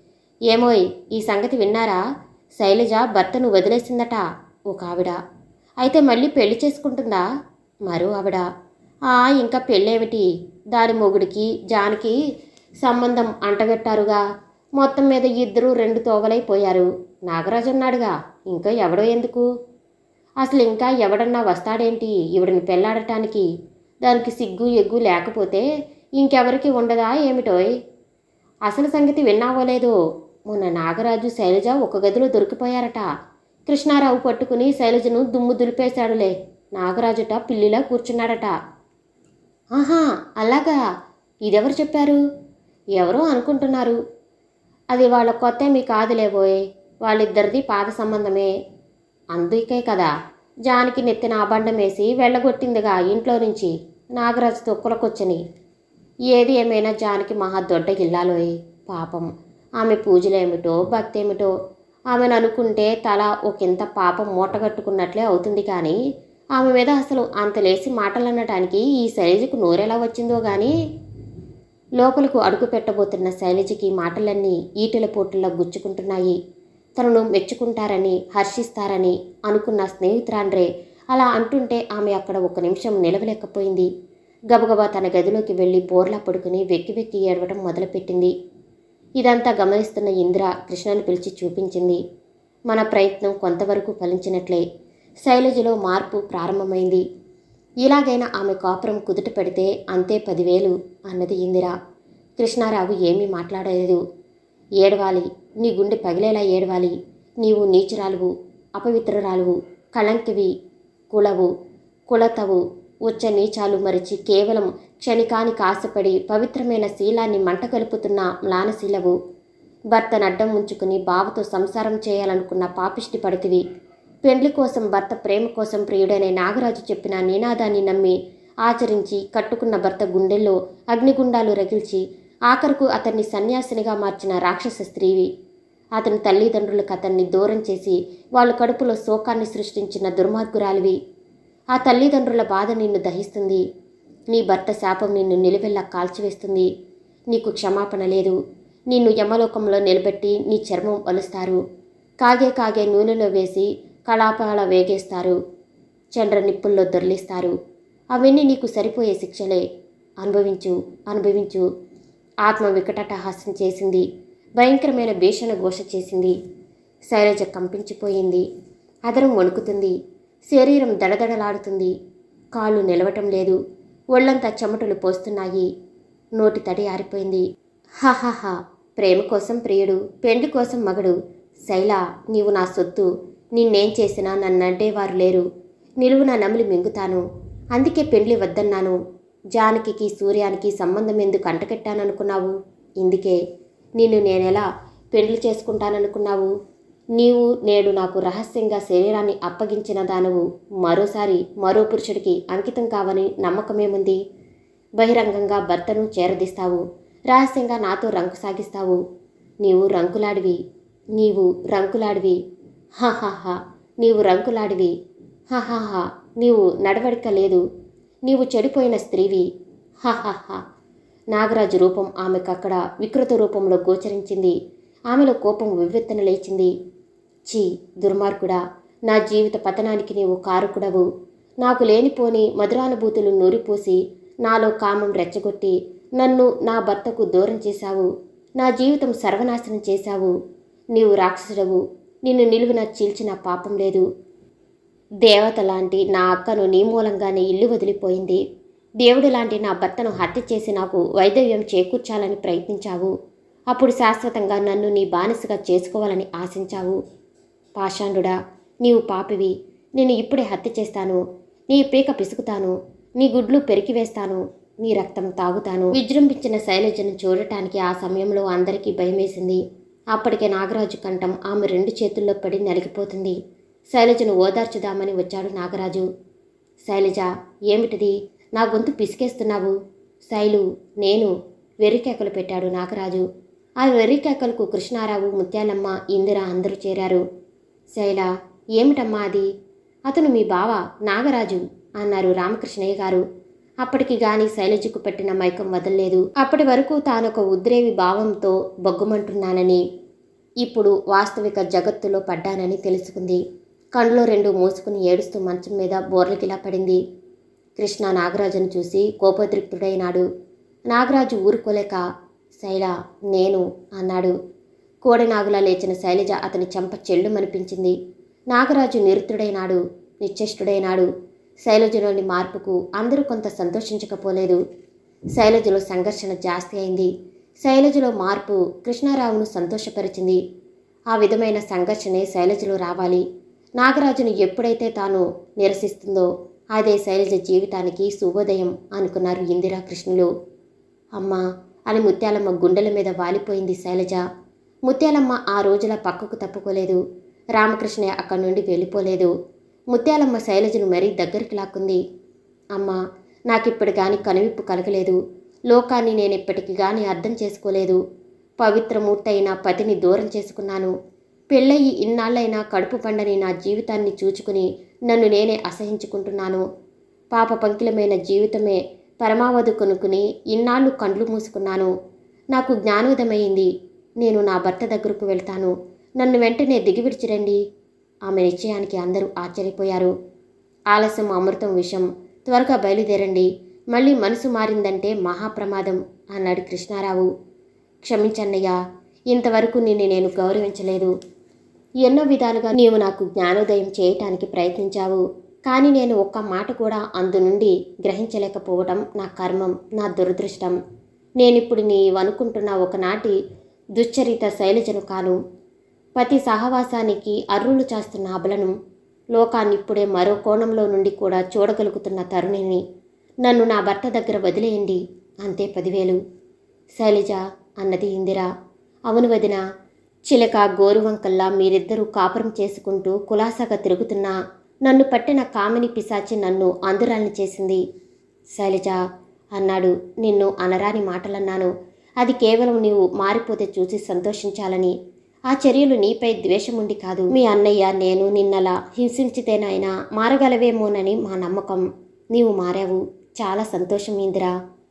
ఏమోయ్ ఈ సంగతి విన్నారా శైలజ భర్తను వదిలేసిందట ఒక ఆవిడ అయితే మళ్ళీ పెళ్లి చేసుకుంటుందా మరో ఆవిడ ఆ ఇంకా పెళ్ళేమిటి దాని మొగుడికి జానకి సంబంధం అంటగట్టారుగా మొత్తం మీద ఇద్దరు రెండు తోవలైపోయారు నాగరాజు ఉన్నాడుగా ఇంకా ఎవడో ఎందుకు అసలు ఇంకా ఎవడన్నా వస్తాడేంటి ఈవిడని పెళ్ళాడటానికి దానికి సిగ్గు ఎగ్గు లేకపోతే ఇంకెవరికి ఉండదా ఏమిటోయ్ అసలు సంగతి విన్నావో లేదో మొన్న నాగరాజు శైలజ ఒక గదిలో దొరికిపోయారట కృష్ణారావు పట్టుకుని శైలజను దుమ్ము దులిపేశాడులే నాగరాజుట పిల్లిలా కూర్చున్నాడట ఆహా అలాగా ఇదెవరు చెప్పారు ఎవరో అనుకుంటున్నారు అది వాళ్ళ కొత్తేమీ కాదులేబోయ్ వాళ్ళిద్దరిది పాత సంబంధమే అందుకే కదా జానికి నెత్తిన ఆబండం వేసి వెళ్ళగొట్టిందిగా ఇంట్లో నుంచి నాగరాజు తొక్కులకొచ్చని ఏది ఏమైనా జానికి మహా దొడ్డ గిల్లాలోయ్ పాపం ఆమె పూజలేమిటో భక్తి ఏమిటో ఆమెను అనుకుంటే తల ఒకంత పాపం మూటగట్టుకున్నట్లే అవుతుంది కానీ ఆమె మీద అసలు అంత లేసి మాటలు అనటానికి ఈ శైలజకు నోరెలా వచ్చిందో కానీ లోపలకు అడుగు పెట్టబోతున్న శైలజకి మాటలన్నీ ఈటెల పోటుల్లో గుచ్చుకుంటున్నాయి తనను మెచ్చుకుంటారని హర్షిస్తారని అనుకున్న స్నేహితురాండ్రే అలా అంటుంటే ఆమె అక్కడ ఒక నిమిషం నిలవలేకపోయింది గబగబా తన గదిలోకి వెళ్ళి బోర్లా పడుకుని వెక్కి వెక్కి ఏడవడం మొదలుపెట్టింది ఇదంతా గమనిస్తున్న ఇందిర కృష్ణను పిలిచి చూపించింది మన ప్రయత్నం కొంతవరకు ఫలించినట్లే శైలజలో మార్పు ప్రారంభమైంది ఇలాగైనా ఆమె కాపురం కుదుట పెడితే అంతే పదివేలు అన్నది ఇందిర కృష్ణారావు ఏమీ మాట్లాడలేదు ఏడవాలి నీ గుండె పగిలేలా ఏడవాలి నీవు నీచురాలువు అపవిత్రురాలువు కళంకివి కులవు కులతవు ఉచ్చ నీచాలు మరిచి కేవలం క్షణికానికి ఆశపడి పవిత్రమైన శీలాన్ని మంట కలుపుతున్న మ్లానశీలవు భర్తను అడ్డం ఉంచుకుని బావతో సంసారం చేయాలనుకున్న పాపిష్టి పడితివి పెండ్లి కోసం భర్త ప్రేమ కోసం ప్రియుడైన నాగరాజు చెప్పిన నినాదాన్ని నమ్మి ఆచరించి కట్టుకున్న భర్త గుండెల్లో అగ్నిగుండాలు రగిల్చి ఆఖరుకు అతన్ని సన్యాసినిగా మార్చిన రాక్షస స్త్రీవి అతని తల్లిదండ్రులకు అతన్ని దూరం చేసి వాళ్ళ కడుపులో శోకాన్ని సృష్టించిన దుర్మార్గురాలివి ఆ తల్లిదండ్రుల బాధ నిన్ను దహిస్తుంది నీ భర్త శాపం నిన్ను నిలువెల్లా కాల్చివేస్తుంది నీకు క్షమాపణ లేదు నిన్ను యమలోకంలో నిలబెట్టి నీ చర్మం వలుస్తారు కాగే కాగే నూనెలో వేసి కళాపాల వేగేస్తారు చండ్ర నిప్పుల్లో దొర్లిస్తారు అవన్నీ నీకు సరిపోయే శిక్షలే అనుభవించు అనుభవించు ఆత్మ వికటటహాసం చేసింది భయంకరమైన భీషణ ఘోష చేసింది శైలజ కంపించిపోయింది అదరం వణుకుతుంది శరీరం దడదడలాడుతుంది కాళ్ళు నిలవటం లేదు ఒళ్ళంతా చెమటలు పోస్తున్నాయి నోటి తడి ఆరిపోయింది హాహాహా ప్రేమ కోసం ప్రియుడు పెండ్లి కోసం మగడు శైల నీవు నా సొత్తు నిన్నేం చేసినా నన్నంటేవారు లేరు నిలువున నమిలి మింగుతాను అందుకే పెండ్లి వద్దన్నాను జానకికి సూర్యానికి సంబంధం ఎందుకు అంటకెట్టాననుకున్నావు ఇందుకే నిన్ను నేనెలా పెండ్లి చేసుకుంటాననుకున్నావు నీవు నేడు నాకు రహస్యంగా శరీరాన్ని అప్పగించిన దానవు మరోసారి మరో పురుషుడికి అంకితం కావని నమ్మకమేముంది బహిరంగంగా భర్తను చేరదీస్తావు రహస్యంగా నాతో రంకు సాగిస్తావు నీవు రంకులాడివి నీవు రంకులాడివి హాహాహా నీవు రంకులాడివి హాహాహా నీవు నడవడిక లేదు నీవు చెడిపోయిన స్త్రీవి హాహాహా నాగరాజు రూపం ఆమెకక్కడ వికృత రూపంలో గోచరించింది ఆమెలో కోపం వివ్వెత్తన లేచింది ఛీ దుర్మార్గుడా నా జీవిత పతనానికి నీవు కారకుడవు నాకు లేనిపోని మధురానుభూతులు నూరిపోసి నాలో కామం రెచ్చగొట్టి నన్ను నా భర్తకు దూరం చేశావు నా జీవితం సర్వనాశనం చేశావు నీవు రాక్షసుడవు నిన్ను నిలువున చీల్చిన పాపం లేదు దేవత లాంటి నా అక్కను నీ మూలంగానే ఇల్లు వదిలిపోయింది దేవుడు లాంటి నా భర్తను హత్య చేసి నాకు వైదవ్యం చేకూర్చాలని ప్రయత్నించావు అప్పుడు శాశ్వతంగా నన్ను నీ బానిసగా చేసుకోవాలని ఆశించావు పాషాండుడా నీవు పాపివి నేను ఇప్పుడే హత్య చేస్తాను నీ పీక పిసుకుతాను నీ గుడ్లు పెరికివేస్తాను నీ రక్తం తాగుతాను విజృంభించిన శైలజను చూడటానికి ఆ సమయంలో అందరికీ భయమేసింది అప్పటికే నాగరాజు కంఠం ఆమె రెండు చేతుల్లో పడి నలిగిపోతుంది శైలజను ఓదార్చుదామని వచ్చాడు నాగరాజు శైలజ ఏమిటిది నా గొంతు పిసికేస్తున్నావు శైలు నేను వెర్రికేకలు పెట్టాడు నాగరాజు ఆ వెర్రికేకలకు కృష్ణారావు ముత్యాలమ్మ ఇందిర అందరూ చేరారు శైల ఏమిటమ్మా అది అతను మీ బావ నాగరాజు అన్నారు రామకృష్ణయ్య గారు అప్పటికి గాని శైలజకు పెట్టిన మైకం వదల్లేదు అప్పటి వరకు తానొక ఉద్రేవి భావంతో బొగ్గుమంటున్నానని ఇప్పుడు వాస్తవిక జగత్తులో పడ్డానని తెలుసుకుంది కండ్లో రెండు మూసుకుని ఏడుస్తూ మంచం మీద బోర్లకిలా పడింది కృష్ణ నాగరాజును చూసి కోపతృప్తుడైనాడు నాగరాజు ఊరుకోలేక శైల నేను అన్నాడు కోడెనాగులా లేచిన శైలజ అతని చెంప చెల్లుమనిపించింది నాగరాజు నిరుతుడైనాడు నిశ్చేష్టుడైనాడు శైలజలోని మార్పుకు అందరూ కొంత సంతోషించకపోలేదు శైలజలో సంఘర్షణ జాస్తి అయింది శైలజలో మార్పు కృష్ణారావును సంతోషపరిచింది ఆ విధమైన సంఘర్షణే శైలజలో రావాలి నాగరాజును ఎప్పుడైతే తాను నిరసిస్తుందో అదే శైలజ జీవితానికి శుభోదయం అనుకున్నారు ఇందిరా కృష్ణులు అమ్మా అని ముత్యాలమ్మ గుండెల మీద వాలిపోయింది శైలజ ముత్యాలమ్మ ఆ రోజుల పక్కకు తప్పుకోలేదు రామకృష్ణయ్య అక్కడి నుండి వెళ్ళిపోలేదు ముత్యాలమ్మ శైలజను మరీ దగ్గరికి లాక్కుంది అమ్మా నాకిప్పుడు గాని కనువిప్పు కలగలేదు లోకాన్ని నేను ఇప్పటికి గాని అర్థం చేసుకోలేదు పవిత్రమూర్తయిన పతిని దూరం చేసుకున్నాను పెళ్ళయి ఇన్నాళ్ళైనా కడుపు పండని నా జీవితాన్ని చూచుకుని నన్ను నేనే అసహించుకుంటున్నాను పాప పంకిలమైన జీవితమే పరమావధి కొనుక్కుని ఇన్నాళ్ళు కండ్లు మూసుకున్నాను నాకు జ్ఞానోదయమైంది నేను నా భర్త దగ్గరకు వెళ్తాను నన్ను వెంటనే దిగివిడిచిరండి ఆమె నిశ్చయానికి అందరూ ఆశ్చర్యపోయారు ఆలస్యం అమృతం విషం త్వరగా బయలుదేరండి మళ్ళీ మనసు మారిందంటే మహాప్రమాదం అన్నాడు కృష్ణారావు క్షమించన్నయ్యా ఇంతవరకు నిన్ను నేను గౌరవించలేదు ఎన్నో విధాలుగా నీవు నాకు జ్ఞానోదయం చేయటానికి ప్రయత్నించావు కానీ నేను ఒక్క మాట కూడా అందు నుండి గ్రహించలేకపోవడం నా కర్మం నా దురదృష్టం నేనిప్పుడు నీవనుకుంటున్న ఒకనాటి దుశ్చరిత శైలజను కాను పతి సహవాసానికి అర్రులు చేస్తున్న అబలను లోకాన్నిప్పుడే మరో కోణంలో నుండి కూడా చూడగలుగుతున్న తరుణిని నన్ను నా భర్త దగ్గర వదిలేయండి అంతే పదివేలు శైలజ అన్నది ఇందిరా అవును వదిన చిలక గోరువంకల్లా మీరిద్దరూ కాపురం చేసుకుంటూ కులాసాగా తిరుగుతున్నా నన్ను పట్టిన కామిని పిశాచి నన్ను అందురాల్ని చేసింది శైలజ అన్నాడు నిన్ను అనరాని మాటలన్నాను అది కేవలం నీవు మారిపోతే చూసి సంతోషించాలని ఆ చర్యలు నీపై ద్వేషముండి కాదు మీ అన్నయ్య నేను నిన్నలా హింసించితేనైనా మారగలవేమోనని మా నమ్మకం నీవు మారావు చాలా సంతోషం ఇందిరా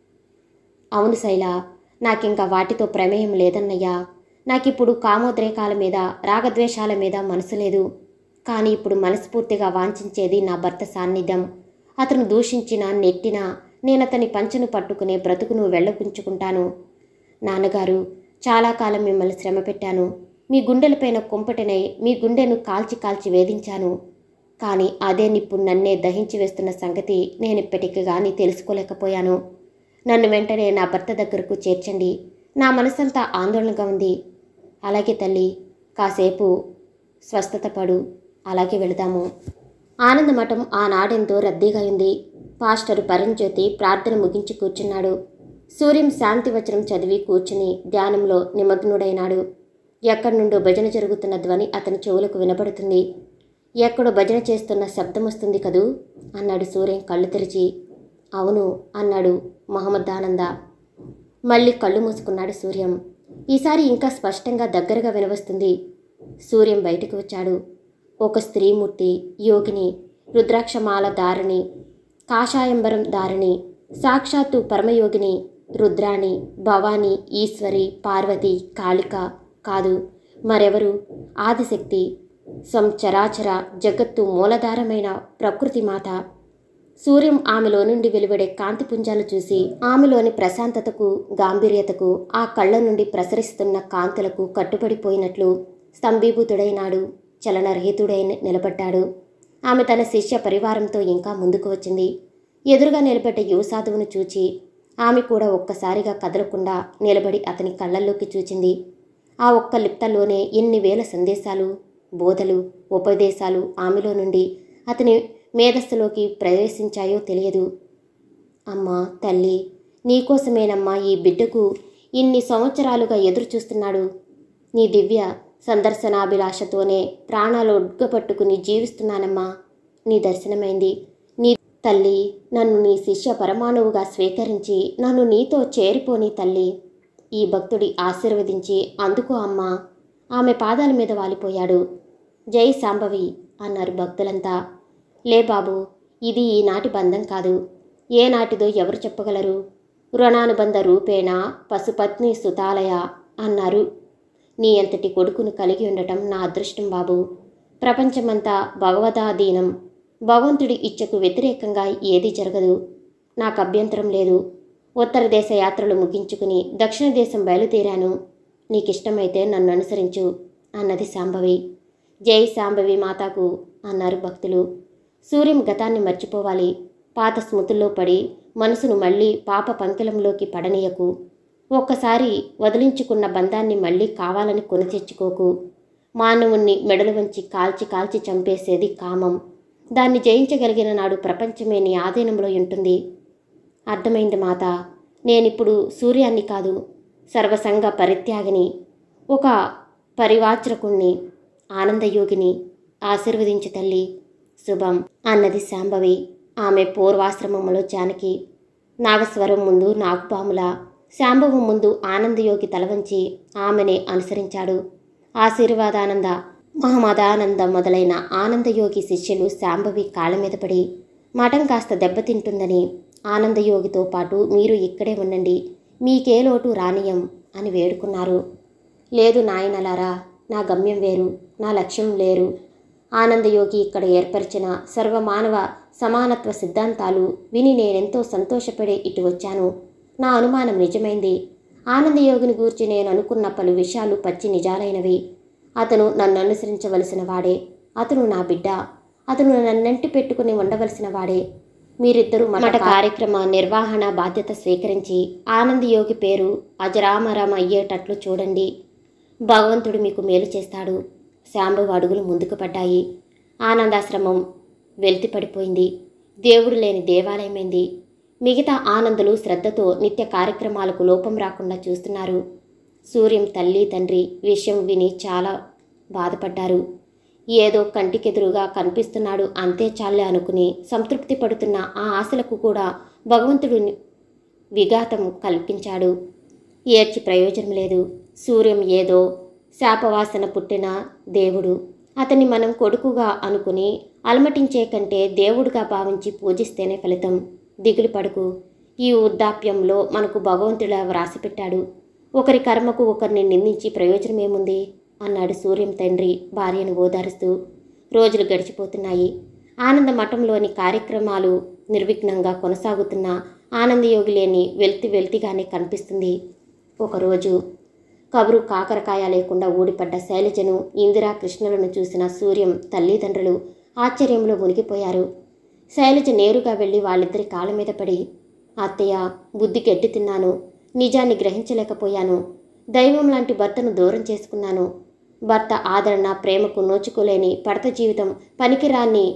అవును శైల నాకింక వాటితో ప్రమేయం లేదన్నయ్యా నాకిప్పుడు కామోద్రేకాల మీద రాగద్వేషాల మీద మనసు లేదు కానీ ఇప్పుడు మనస్ఫూర్తిగా వాంఛించేది నా భర్త సాన్నిధ్యం అతను దూషించినా నెట్టినా నేనతని పంచును పట్టుకునే బ్రతుకును వెళ్ళగుంచుకుంటాను నాన్నగారు చాలా కాలం మిమ్మల్ని శ్రమ పెట్టాను మీ గుండెలపైన కుంపటినై మీ గుండెను కాల్చి కాల్చి వేధించాను కానీ అదే నిప్పు నన్నే దహించి వేస్తున్న సంగతి నేనిప్పటికి గాని తెలుసుకోలేకపోయాను నన్ను వెంటనే నా భర్త దగ్గరకు చేర్చండి నా మనసంతా ఆందోళనగా ఉంది అలాగే తల్లి కాసేపు స్వస్థత పడు అలాగే వెళదాము ఆనందమఠం ఆనాడెంతో రద్దీగా ఉంది పాస్టర్ పరంజ్యోతి ప్రార్థన ముగించి కూర్చున్నాడు సూర్యం శాంతి వచనం చదివి కూర్చుని ధ్యానంలో నిమగ్నుడైనాడు ఎక్కడి నుండో భజన జరుగుతున్న ధ్వని అతని చెవులకు వినపడుతుంది ఎక్కడో భజన చేస్తున్న శబ్దం వస్తుంది కదూ అన్నాడు సూర్యం కళ్ళు తెరిచి అవును అన్నాడు మహమ్మద్ ఆనంద మళ్ళీ కళ్ళు మూసుకున్నాడు సూర్యం ఈసారి ఇంకా స్పష్టంగా దగ్గరగా వినవస్తుంది సూర్యం బయటికి వచ్చాడు ఒక స్త్రీమూర్తి యోగిని రుద్రాక్షమాల దారిని కాషాయంబరం దారిని సాక్షాత్తు పరమయోగిని రుద్రాణి భవాని ఈశ్వరి పార్వతి కాళిక కాదు మరెవరు ఆదిశక్తి సంచరాచర జగత్తు మూలధారమైన ప్రకృతి మాత సూర్యం ఆమెలో నుండి వెలువడే కాంతి పుంజాలు చూసి ఆమెలోని ప్రశాంతతకు గాంభీర్యతకు ఆ కళ్ళ నుండి ప్రసరిస్తున్న కాంతులకు కట్టుబడిపోయినట్లు స్తంభీభూతుడైనాడు చలనరహితుడై నిలబడ్డాడు ఆమె తన శిష్య పరివారంతో ఇంకా ముందుకు వచ్చింది ఎదురుగా నిలబడ్డ యువ సాధువును చూచి ఆమె కూడా ఒక్కసారిగా కదలకుండా నిలబడి అతని కళ్ళల్లోకి చూచింది ఆ ఒక్క లిప్తలోనే ఎన్ని వేల సందేశాలు బోధలు ఉపదేశాలు ఆమెలో నుండి అతని మేధస్సులోకి ప్రవేశించాయో తెలియదు అమ్మా తల్లి నీకోసమేనమ్మా ఈ బిడ్డకు ఇన్ని సంవత్సరాలుగా ఎదురు చూస్తున్నాడు నీ దివ్య సందర్శనాభిలాషతోనే ప్రాణాలు ఉడ్గపట్టుకుని జీవిస్తున్నానమ్మా నీ దర్శనమైంది నీ తల్లి నన్ను నీ శిష్య పరమాణువుగా స్వీకరించి నన్ను నీతో చేరిపోని తల్లి ఈ భక్తుడి ఆశీర్వదించి అందుకో అమ్మా ఆమె పాదాల మీద వాలిపోయాడు జై సాంబవి అన్నారు భక్తులంతా లే బాబు ఇది ఈనాటి బంధం కాదు ఏ నాటిదో ఎవరు చెప్పగలరు రుణానుబంధ రూపేణ పశుపత్ని సుతాలయ అన్నారు నీ అంతటి కొడుకును కలిగి ఉండటం నా అదృష్టం బాబు ప్రపంచమంతా భగవదాధీనం భగవంతుడి ఇచ్చకు వ్యతిరేకంగా ఏదీ జరగదు నాకు అభ్యంతరం లేదు ఉత్తర దేశ యాత్రలు ముగించుకుని దక్షిణ దేశం బయలుదేరాను నీకిష్టమైతే నన్ను అనుసరించు అన్నది శాంభవి జై శాంభవి మాతాకు అన్నారు భక్తులు సూర్యం గతాన్ని మర్చిపోవాలి పాత స్మృతుల్లో పడి మనసును మళ్ళీ పాప పంకిలంలోకి పడనీయకు ఒక్కసారి వదిలించుకున్న బంధాన్ని మళ్ళీ కావాలని కొని తెచ్చుకోకు మానవుణ్ణి మెడలు వంచి కాల్చి కాల్చి చంపేసేది కామం దాన్ని జయించగలిగిన నాడు ప్రపంచమే నీ ఆధీనంలో ఉంటుంది అర్థమైంది మాత నేనిప్పుడు సూర్యాన్ని కాదు సర్వసంగ పరిత్యాగిని ఒక పరివాచకుణ్ణి ఆనందయోగిని ఆశీర్వదించు తల్లి శుభం అన్నది శాంభవి ఆమె పూర్వాశ్రమంలో జానకి నాగస్వరం ముందు నాగుపాముల శాంభవం ముందు ఆనందయోగి తలవంచి ఆమెనే అనుసరించాడు ఆశీర్వాదానంద మహమదానంద మొదలైన ఆనందయోగి శిష్యులు శాంభవి కాళ్ళ మీద పడి మఠం కాస్త దెబ్బతింటుందని ఆనందయోగితో పాటు మీరు ఇక్కడే ఉండండి మీకే లోటు రానియం అని వేడుకున్నారు లేదు నాయనలారా నా గమ్యం వేరు నా లక్ష్యం లేరు ఆనందయోగి ఇక్కడ ఏర్పరిచిన సర్వమానవ సమానత్వ సిద్ధాంతాలు విని నేనెంతో సంతోషపడే ఇటు వచ్చాను నా అనుమానం నిజమైంది ఆనందయోగిని గూర్చి నేను అనుకున్న పలు విషయాలు పచ్చి నిజాలైనవి అతను నన్ను అనుసరించవలసిన వాడే అతను నా బిడ్డ అతను నన్నంటి పెట్టుకుని ఉండవలసిన వాడే మీరిద్దరూ మఠ కార్యక్రమ నిర్వహణ బాధ్యత స్వీకరించి ఆనందయోగి పేరు అజరామరం అయ్యేటట్లు చూడండి భగవంతుడు మీకు మేలు చేస్తాడు శాంభవి అడుగులు ముందుకు పడ్డాయి ఆనందాశ్రమం వెలితి పడిపోయింది దేవుడు లేని దేవాలయమైంది మిగతా ఆనందులు శ్రద్ధతో నిత్య కార్యక్రమాలకు లోపం రాకుండా చూస్తున్నారు సూర్యం తల్లి తండ్రి విషయం విని చాలా బాధపడ్డారు ఏదో కంటికెదురుగా కనిపిస్తున్నాడు అంతే చాలే అనుకుని సంతృప్తి పడుతున్న ఆ ఆశలకు కూడా భగవంతుడు ని- విఘాతం కల్పించాడు ఏడ్చి ప్రయోజనం లేదు సూర్యం ఏదో శాపవాసన పుట్టిన దేవుడు అతన్ని మనం కొడుకుగా అనుకుని అలమటించే కంటే దేవుడిగా భావించి పూజిస్తేనే ఫలితం దిగులు పడుకు ఈ వృద్ధాప్యంలో మనకు భగవంతుడా వ్రాసిపెట్టాడు ఒకరి కర్మకు ఒకరిని నిందించి ప్రయోజనమేముంది అన్నాడు సూర్యం తండ్రి భార్యను ఓదారుస్తూ రోజులు గడిచిపోతున్నాయి ఆనంద మఠంలోని కార్యక్రమాలు నిర్విఘ్నంగా కొనసాగుతున్న ఆనందయోగి లేని వెల్తి వెల్తిగానే కనిపిస్తుంది ఒకరోజు కబురు కాకరకాయ లేకుండా ఊడిపడ్డ శైలజను ఇందిరా కృష్ణలను చూసిన సూర్యం తల్లిదండ్రులు ఆశ్చర్యంలో మునిగిపోయారు శైలజ నేరుగా వెళ్ళి వాళ్ళిద్దరి కాళ్ళ మీద పడి అత్తయ్య బుద్ధి గడ్డి తిన్నాను నిజాన్ని గ్రహించలేకపోయాను దైవం లాంటి భర్తను దూరం చేసుకున్నాను భర్త ఆదరణ ప్రేమకు నోచుకోలేని పడత జీవితం పనికిరాన్ని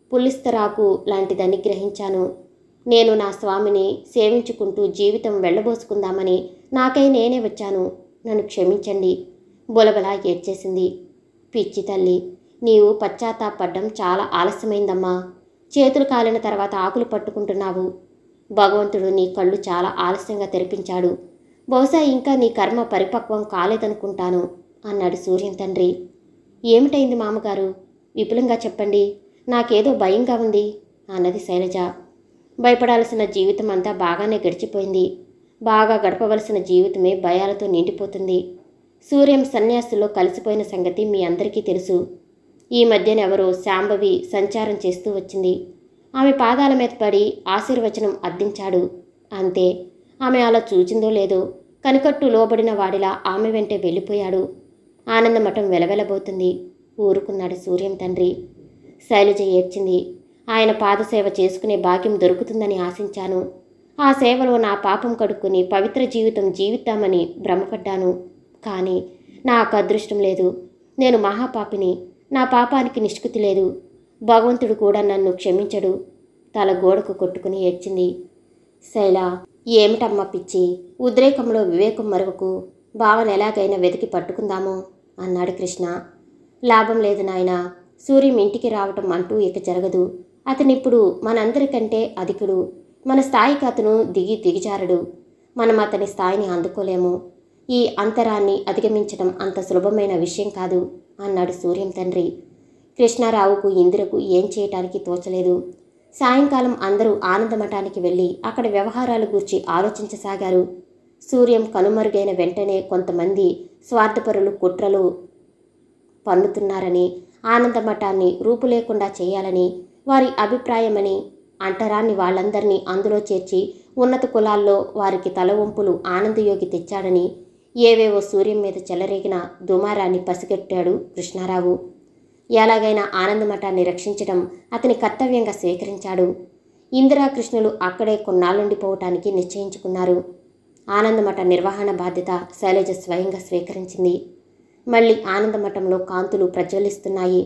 పుల్లిస్తరాకు లాంటిదని గ్రహించాను నేను నా స్వామిని సేవించుకుంటూ జీవితం వెళ్ళబోసుకుందామని నాకై నేనే వచ్చాను నన్ను క్షమించండి బొలబల ఏడ్చేసింది పిచ్చి తల్లి నీవు పశ్చాత్తాపడ్డం చాలా ఆలస్యమైందమ్మా చేతులు కాలిన తర్వాత ఆకులు పట్టుకుంటున్నావు భగవంతుడు నీ కళ్ళు చాలా ఆలస్యంగా తెరిపించాడు బహుశా ఇంకా నీ కర్మ పరిపక్వం కాలేదనుకుంటాను అన్నాడు సూర్యం తండ్రి ఏమిటైంది మామగారు విపులంగా చెప్పండి నాకేదో భయంగా ఉంది అన్నది శైలజ భయపడాల్సిన జీవితం అంతా బాగానే గడిచిపోయింది బాగా గడపవలసిన జీవితమే భయాలతో నిండిపోతుంది సూర్యం సన్యాసులో కలిసిపోయిన సంగతి మీ అందరికీ తెలుసు ఈ మధ్యనెవరో శాంభవి సంచారం చేస్తూ వచ్చింది ఆమె పాదాల మీద పడి ఆశీర్వచనం అద్దించాడు అంతే ఆమె అలా చూచిందో లేదో కనికట్టు లోబడిన వాడిలా ఆమె వెంటే వెళ్ళిపోయాడు ఆనందమఠం వెలవెలబోతుంది ఊరుకున్నాడు సూర్యం తండ్రి శైలజ ఏడ్చింది ఆయన పాదసేవ చేసుకునే భాగ్యం దొరుకుతుందని ఆశించాను ఆ సేవలో నా పాపం కడుక్కుని పవిత్ర జీవితం జీవిద్దామని భ్రమపడ్డాను కానీ నాకు అదృష్టం లేదు నేను మహాపాపిని నా పాపానికి నిష్కృతి లేదు భగవంతుడు కూడా నన్ను క్షమించడు తల గోడకు కొట్టుకుని ఏడ్చింది శైల ఏమిటమ్మా పిచ్చి ఉద్రేకంలో వివేకం మరువకు భావన ఎలాగైనా వెతికి పట్టుకుందాము అన్నాడు కృష్ణ లాభం లేదు నాయనా సూర్యం ఇంటికి రావటం అంటూ ఇక జరగదు అతనిప్పుడు మనందరికంటే అధికుడు మన స్థాయికి అతను దిగి దిగిజారడు మనం అతని స్థాయిని అందుకోలేము ఈ అంతరాన్ని అధిగమించడం అంత సులభమైన విషయం కాదు అన్నాడు సూర్యం తండ్రి కృష్ణారావుకు ఇందిరకు ఏం చేయటానికి తోచలేదు సాయంకాలం అందరూ ఆనందమఠానికి వెళ్ళి అక్కడ వ్యవహారాల గురించి ఆలోచించసాగారు సూర్యం కనుమరుగైన వెంటనే కొంతమంది స్వార్థపరులు కుట్రలు పన్నుతున్నారని ఆనందమఠాన్ని రూపులేకుండా చేయాలని వారి అభిప్రాయమని అంటరాన్ని వాళ్ళందరినీ అందులో చేర్చి ఉన్నత కులాల్లో వారికి తలవంపులు ఆనందయోగి తెచ్చాడని ఏవేవో సూర్యం మీద చెలరేగిన దుమారాన్ని పసిగట్టాడు కృష్ణారావు ఎలాగైనా ఆనందమఠాన్ని రక్షించడం అతని కర్తవ్యంగా స్వీకరించాడు ఇందిరాకృష్ణులు అక్కడే కొన్నాళ్ళుండిపోవటానికి నిశ్చయించుకున్నారు ఆనందమఠ నిర్వహణ బాధ్యత శైలజ స్వయంగా స్వీకరించింది మళ్ళీ ఆనందమఠంలో కాంతులు ప్రజ్వలిస్తున్నాయి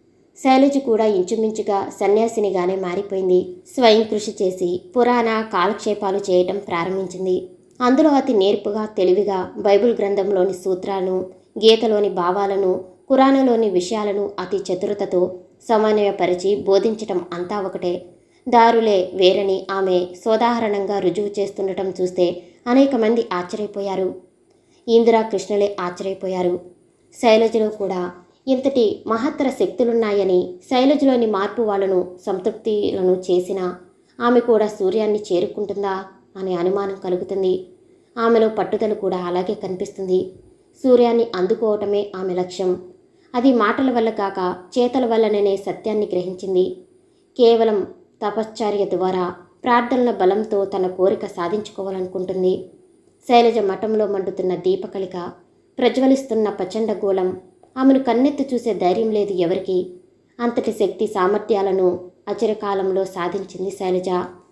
శైలజ కూడా ఇంచుమించుగా సన్యాసినిగానే మారిపోయింది స్వయం కృషి చేసి పురాణ కాలక్షేపాలు చేయటం ప్రారంభించింది అందులో అతి నేర్పుగా తెలివిగా బైబిల్ గ్రంథంలోని సూత్రాలను గీతలోని భావాలను కురాణలోని విషయాలను అతి చతురతతో సమన్వయపరిచి బోధించటం అంతా ఒకటే దారులే వేరని ఆమె సోదాహరణంగా రుజువు చేస్తుండటం చూస్తే అనేక మంది ఆశ్చర్యపోయారు ఇందిరా కృష్ణలే ఆశ్చర్యపోయారు శైలజలో కూడా ఇంతటి మహత్తర శక్తులున్నాయని శైలజలోని మార్పు వాళ్ళను సంతృప్తిలను చేసినా ఆమె కూడా సూర్యాన్ని చేరుకుంటుందా అనే అనుమానం కలుగుతుంది ఆమెలో పట్టుదల కూడా అలాగే కనిపిస్తుంది సూర్యాన్ని అందుకోవటమే ఆమె లక్ష్యం అది మాటల వల్ల కాక చేతల వల్లనే సత్యాన్ని గ్రహించింది కేవలం తపశ్చర్య ద్వారా ప్రార్థనల బలంతో తన కోరిక సాధించుకోవాలనుకుంటుంది శైలజ మఠంలో మండుతున్న దీపకళిక ప్రజ్వలిస్తున్న ప్రచండ గోళం ఆమెను కన్నెత్తి చూసే ధైర్యం లేదు ఎవరికి అంతటి శక్తి సామర్థ్యాలను అచిరకాలంలో సాధించింది శైలజ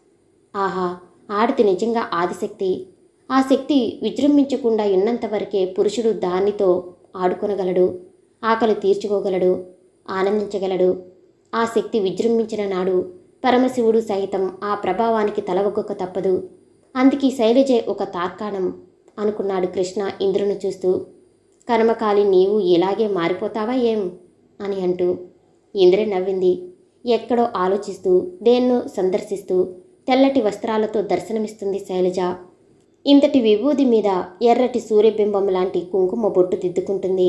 ఆహా ఆడితి నిజంగా ఆదిశక్తి ఆ శక్తి విజృంభించకుండా ఉన్నంత వరకే పురుషుడు దానితో ఆడుకొనగలడు ఆకలి తీర్చుకోగలడు ఆనందించగలడు ఆ శక్తి విజృంభించిన నాడు పరమశివుడు సైతం ఆ ప్రభావానికి తలవొగ్గక తప్పదు అందుకే శైలజే ఒక తార్కాణం అనుకున్నాడు కృష్ణ ఇంద్రుని చూస్తూ కర్మకాలి నీవు ఇలాగే మారిపోతావా ఏం అని అంటూ ఇంద్ర నవ్వింది ఎక్కడో ఆలోచిస్తూ దేన్నో సందర్శిస్తూ తెల్లటి వస్త్రాలతో దర్శనమిస్తుంది శైలజ ఇంతటి విభూది మీద ఎర్రటి సూర్యబింబం లాంటి కుంకుమ బొట్టు దిద్దుకుంటుంది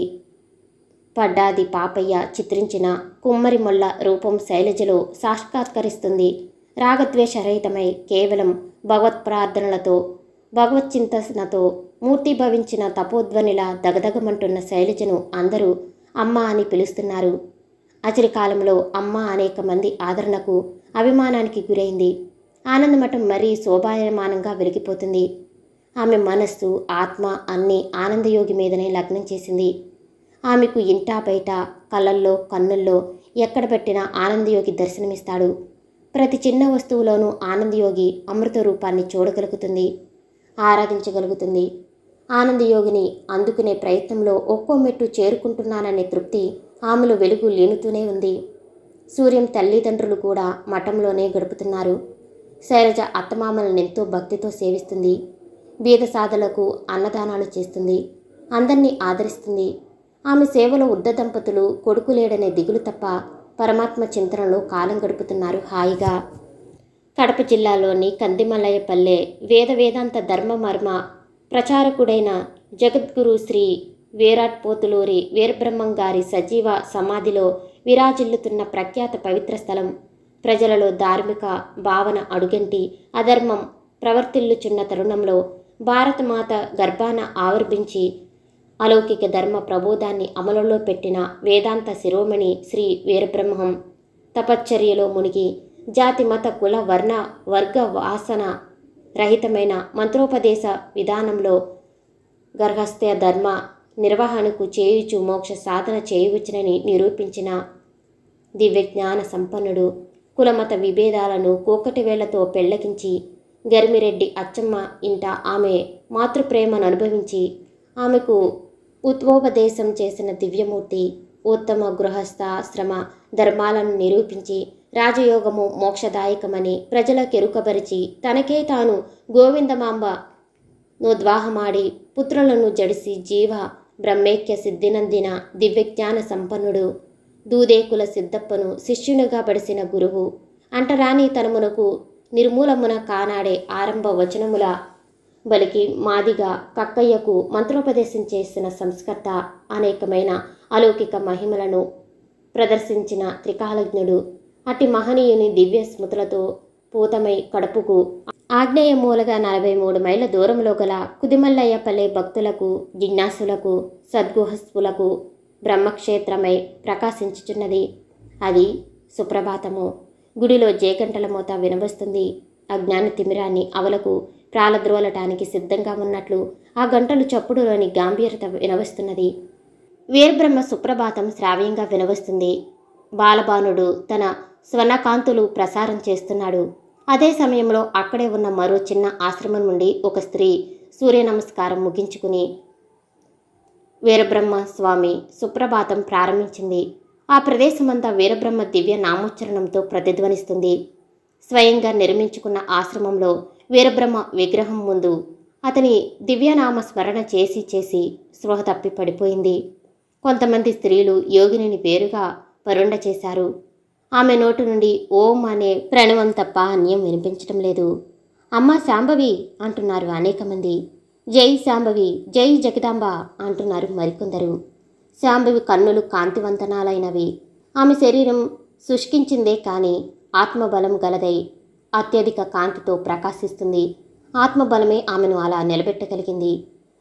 పడ్డాది పాపయ్య చిత్రించిన కుమ్మరి మొల్ల రూపం శైలజలో సాక్షాత్కరిస్తుంది రాగద్వేషరహితమై కేవలం భగవత్ ప్రార్థనలతో భగవచ్చింతనతో మూర్తిభవించిన తపోధ్వనిలా దగదగమంటున్న శైలజను అందరూ అమ్మ అని పిలుస్తున్నారు అచిరి కాలంలో అమ్మ అనేక మంది ఆదరణకు అభిమానానికి గురైంది ఆనందమఠం మరీ శోభాయమానంగా వెలిగిపోతుంది ఆమె మనస్సు ఆత్మ అన్నీ ఆనందయోగి మీదనే లగ్నం చేసింది ఆమెకు ఇంటా బయట కళ్ళల్లో కన్నుల్లో ఎక్కడ పెట్టినా ఆనందయోగి దర్శనమిస్తాడు ప్రతి చిన్న వస్తువులోనూ ఆనందయోగి అమృత రూపాన్ని చూడగలుగుతుంది ఆరాధించగలుగుతుంది ఆనందయోగిని అందుకునే ప్రయత్నంలో ఒక్కో మెట్టు చేరుకుంటున్నాననే తృప్తి ఆమెలో వెలుగు లేనుతూనే ఉంది సూర్యం తల్లిదండ్రులు కూడా మఠంలోనే గడుపుతున్నారు శైలజ అత్తమామలను ఎంతో భక్తితో సేవిస్తుంది బీద సాధులకు అన్నదానాలు చేస్తుంది అందరినీ ఆదరిస్తుంది ఆమె సేవలో వృద్ధ దంపతులు కొడుకు లేడనే దిగులు తప్ప పరమాత్మ చింతనలో కాలం గడుపుతున్నారు హాయిగా కడప జిల్లాలోని కందిమల్లయ్యపల్లె వేద వేదాంత ధర్మ మర్మ ప్రచారకుడైన జగద్గురు శ్రీ వీరాట్ పోతులూరి వీరబ్రహ్మం గారి సజీవ సమాధిలో విరాజిల్లుతున్న ప్రఖ్యాత పవిత్ర స్థలం ప్రజలలో ధార్మిక భావన అడుగంటి అధర్మం ప్రవర్తిల్లుచున్న తరుణంలో భారతమాత గర్భాన ఆవిర్భించి అలౌకిక ధర్మ ప్రబోధాన్ని అమలులో పెట్టిన వేదాంత శిరోమణి శ్రీ వీరబ్రహ్మం తపశ్చర్యలో మునిగి జాతి మత కుల వర్ణ వర్గ వాసన రహితమైన మంత్రోపదేశ విధానంలో గర్హస్థ్య ధర్మ నిర్వహణకు చేయుచు మోక్ష సాధన చేయవచ్చునని నిరూపించిన దివ్యజ్ఞాన సంపన్నుడు కులమత విభేదాలను కూకటి వేళ్లతో పెళ్లకించి గరిమిరెడ్డి అచ్చమ్మ ఇంట ఆమె మాతృప్రేమను అనుభవించి ఆమెకు ఉత్వోపదేశం చేసిన దివ్యమూర్తి ఉత్తమ గృహస్థాశ్రమ ధర్మాలను నిరూపించి రాజయోగము మోక్షదాయకమని ప్రజలకు ఎరుకబరిచి తనకే తాను గోవిందమాంబ నోద్వాహమాడి పుత్రులను జడిసి జీవ బ్రహ్మేక్య సిద్ధినందిన దివ్యజ్ఞాన సంపన్నుడు దూదేకుల సిద్ధప్పను శిష్యునిగా బడిసిన గురువు అంటరాని తనమునకు నిర్మూలమున కానాడే ఆరంభ వచనముల బలికి మాదిగా కక్కయ్యకు మంత్రోపదేశం చేసిన సంస్కర్త అనేకమైన అలౌకిక మహిమలను ప్రదర్శించిన త్రికాలజ్ఞుడు అట్టి మహనీయుని దివ్య స్మృతులతో పూతమై కడుపుకు ఆగ్నేయ మూలగా నలభై మూడు మైళ్ళ దూరంలో గల కుదిమల్లయ్యపల్లె భక్తులకు జిజ్ఞాసులకు సద్గుహస్పులకు బ్రహ్మక్షేత్రమై ప్రకాశించుచున్నది అది సుప్రభాతము గుడిలో జేగంటల మోత వినవస్తుంది అజ్ఞాన తిమిరాన్ని అవలకు ప్రాలద్రోలటానికి సిద్ధంగా ఉన్నట్లు ఆ గంటలు చప్పుడులోని గాంభీర్యత వినవస్తున్నది వీరబ్రహ్మ సుప్రభాతం శ్రావ్యంగా వినవస్తుంది బాలబానుడు తన స్వర్ణకాంతులు ప్రసారం చేస్తున్నాడు అదే సమయంలో అక్కడే ఉన్న మరో చిన్న ఆశ్రమం నుండి ఒక స్త్రీ సూర్య నమస్కారం ముగించుకుని వీరబ్రహ్మ స్వామి సుప్రభాతం ప్రారంభించింది ఆ ప్రదేశమంతా వీరబ్రహ్మ దివ్య నామోచ్చరణంతో ప్రతిధ్వనిస్తుంది స్వయంగా నిర్మించుకున్న ఆశ్రమంలో వీరబ్రహ్మ విగ్రహం ముందు అతని దివ్యనామ స్మరణ చేసి చేసి స్పృహ తప్పి పడిపోయింది కొంతమంది స్త్రీలు యోగిని వేరుగా పరుండ చేశారు ఆమె నోటి నుండి ఓం అనే ప్రణవం తప్ప అన్యం వినిపించటం లేదు అమ్మా శాంభవి అంటున్నారు అనేక మంది జై శాంభవి జై జగదాంబ అంటున్నారు మరికొందరు శాంభవి కన్నులు కాంతివంతనాలైనవి ఆమె శరీరం శుష్కించిందే కానీ ఆత్మబలం గలదై అత్యధిక కాంతితో ప్రకాశిస్తుంది ఆత్మబలమే ఆమెను అలా నిలబెట్టగలిగింది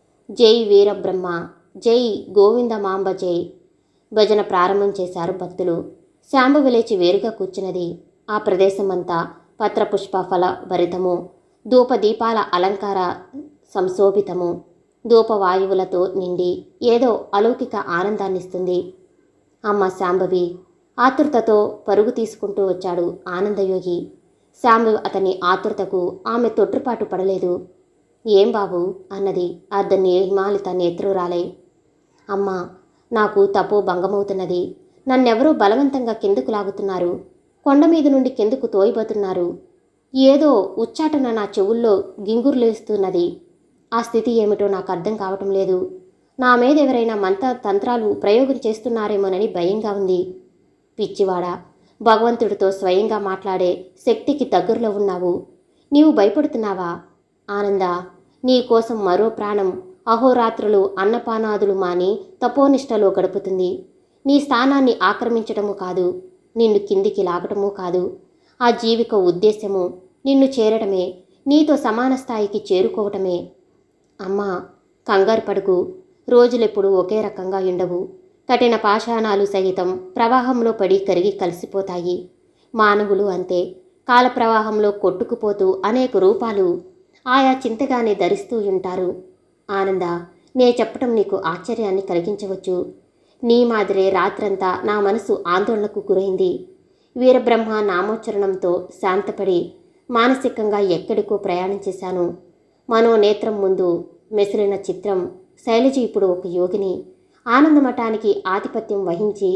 జై వీరబ్రహ్మ జై గోవిందమాంబ జై భజన ప్రారంభం చేశారు భక్తులు శాంభవి లేచి వేరుగా కూర్చున్నది ఆ ప్రదేశమంతా పత్రపుష్ప ఫల భరితము ధూపదీపాల అలంకార సంశోభితము ధూపవాయువులతో నిండి ఏదో అలౌకిక ఆనందాన్నిస్తుంది అమ్మ శాంభవి ఆతురతతో పరుగు తీసుకుంటూ వచ్చాడు ఆనందయోగి శాంభవి అతని ఆతురతకు ఆమె తొట్టుపాటు పడలేదు ఏం బాబు అన్నది అర్ధ నిర్మాలిత నేత్రురాలై అమ్మా నాకు తప్పు భంగమవుతున్నది నన్నెవరూ బలవంతంగా కిందకు లాగుతున్నారు కొండ మీద నుండి కిందకు తోయబోతున్నారు ఏదో ఉచ్చాటన నా చెవుల్లో గింగురులేస్తున్నది ఆ స్థితి ఏమిటో నాకు అర్థం కావటం లేదు నా మీద ఎవరైనా మంత్ర తంత్రాలు ప్రయోగం చేస్తున్నారేమోనని భయంగా ఉంది పిచ్చివాడా భగవంతుడితో స్వయంగా మాట్లాడే శక్తికి దగ్గరలో ఉన్నావు నీవు భయపడుతున్నావా ఆనంద నీ కోసం మరో ప్రాణం అహోరాత్రులు అన్నపానాదులు మాని తపోనిష్టలో గడుపుతుంది నీ స్థానాన్ని ఆక్రమించటము కాదు నిన్ను కిందికి లాగటము కాదు ఆ జీవిక ఉద్దేశ్యము నిన్ను చేరటమే నీతో సమాన స్థాయికి చేరుకోవటమే అమ్మా కంగారు పడుకు రోజులెప్పుడు ఒకే రకంగా ఉండవు కఠిన పాషాణాలు సహితం ప్రవాహంలో పడి కరిగి కలిసిపోతాయి మానవులు అంతే కాల ప్రవాహంలో కొట్టుకుపోతూ అనేక రూపాలు ఆయా చింతగానే ధరిస్తూ ఉంటారు ఆనంద నే చెప్పటం నీకు ఆశ్చర్యాన్ని కలిగించవచ్చు నీ మాదిరే రాత్రంతా నా మనసు ఆందోళనకు గురైంది వీరబ్రహ్మ నామోచ్చరణంతో శాంతపడి మానసికంగా ఎక్కడికో ప్రయాణం చేశాను మనోనేత్రం ముందు మెసిలిన చిత్రం శైలజ ఇప్పుడు ఒక యోగిని ఆనందమఠానికి ఆధిపత్యం వహించి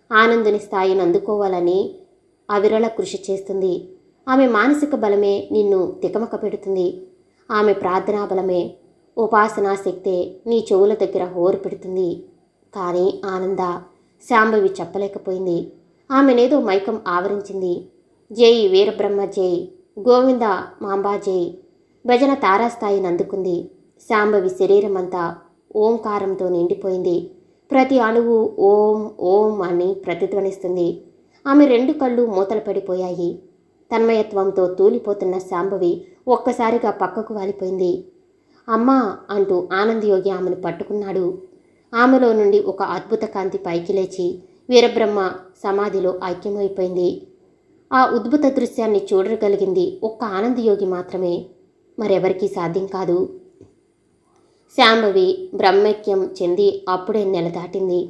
ఆనందుని స్థాయిని అందుకోవాలని అవిరళ కృషి చేస్తుంది ఆమె మానసిక బలమే నిన్ను తికమక పెడుతుంది ఆమె ప్రార్థనా బలమే ఉపాసనా శక్తే నీ చెవుల దగ్గర హోరు పెడుతుంది కానీ ఆనంద శాంభవి చెప్పలేకపోయింది ఆమెనేదో మైకం ఆవరించింది జై వీరబ్రహ్మ జై గోవింద మాంబా జై భజన తారాస్థాయిని అందుకుంది శాంభవి శరీరం అంతా ఓంకారంతో నిండిపోయింది ప్రతి అణువు ఓం ఓం అని ప్రతిధ్వనిస్తుంది ఆమె రెండు కళ్ళు మూతలు పడిపోయాయి తన్మయత్వంతో తూలిపోతున్న శాంభవి ఒక్కసారిగా పక్కకు వాలిపోయింది అమ్మా అంటూ ఆనందయోగి ఆమెను పట్టుకున్నాడు ఆమెలో నుండి ఒక అద్భుత కాంతి పైకి లేచి వీరబ్రహ్మ సమాధిలో ఐక్యమైపోయింది ఆ ఉద్భుత దృశ్యాన్ని చూడగలిగింది ఒక్క ఆనందయోగి మాత్రమే మరెవరికీ సాధ్యం కాదు శాంభవి బ్రహ్మైక్యం చెంది అప్పుడే నెల దాటింది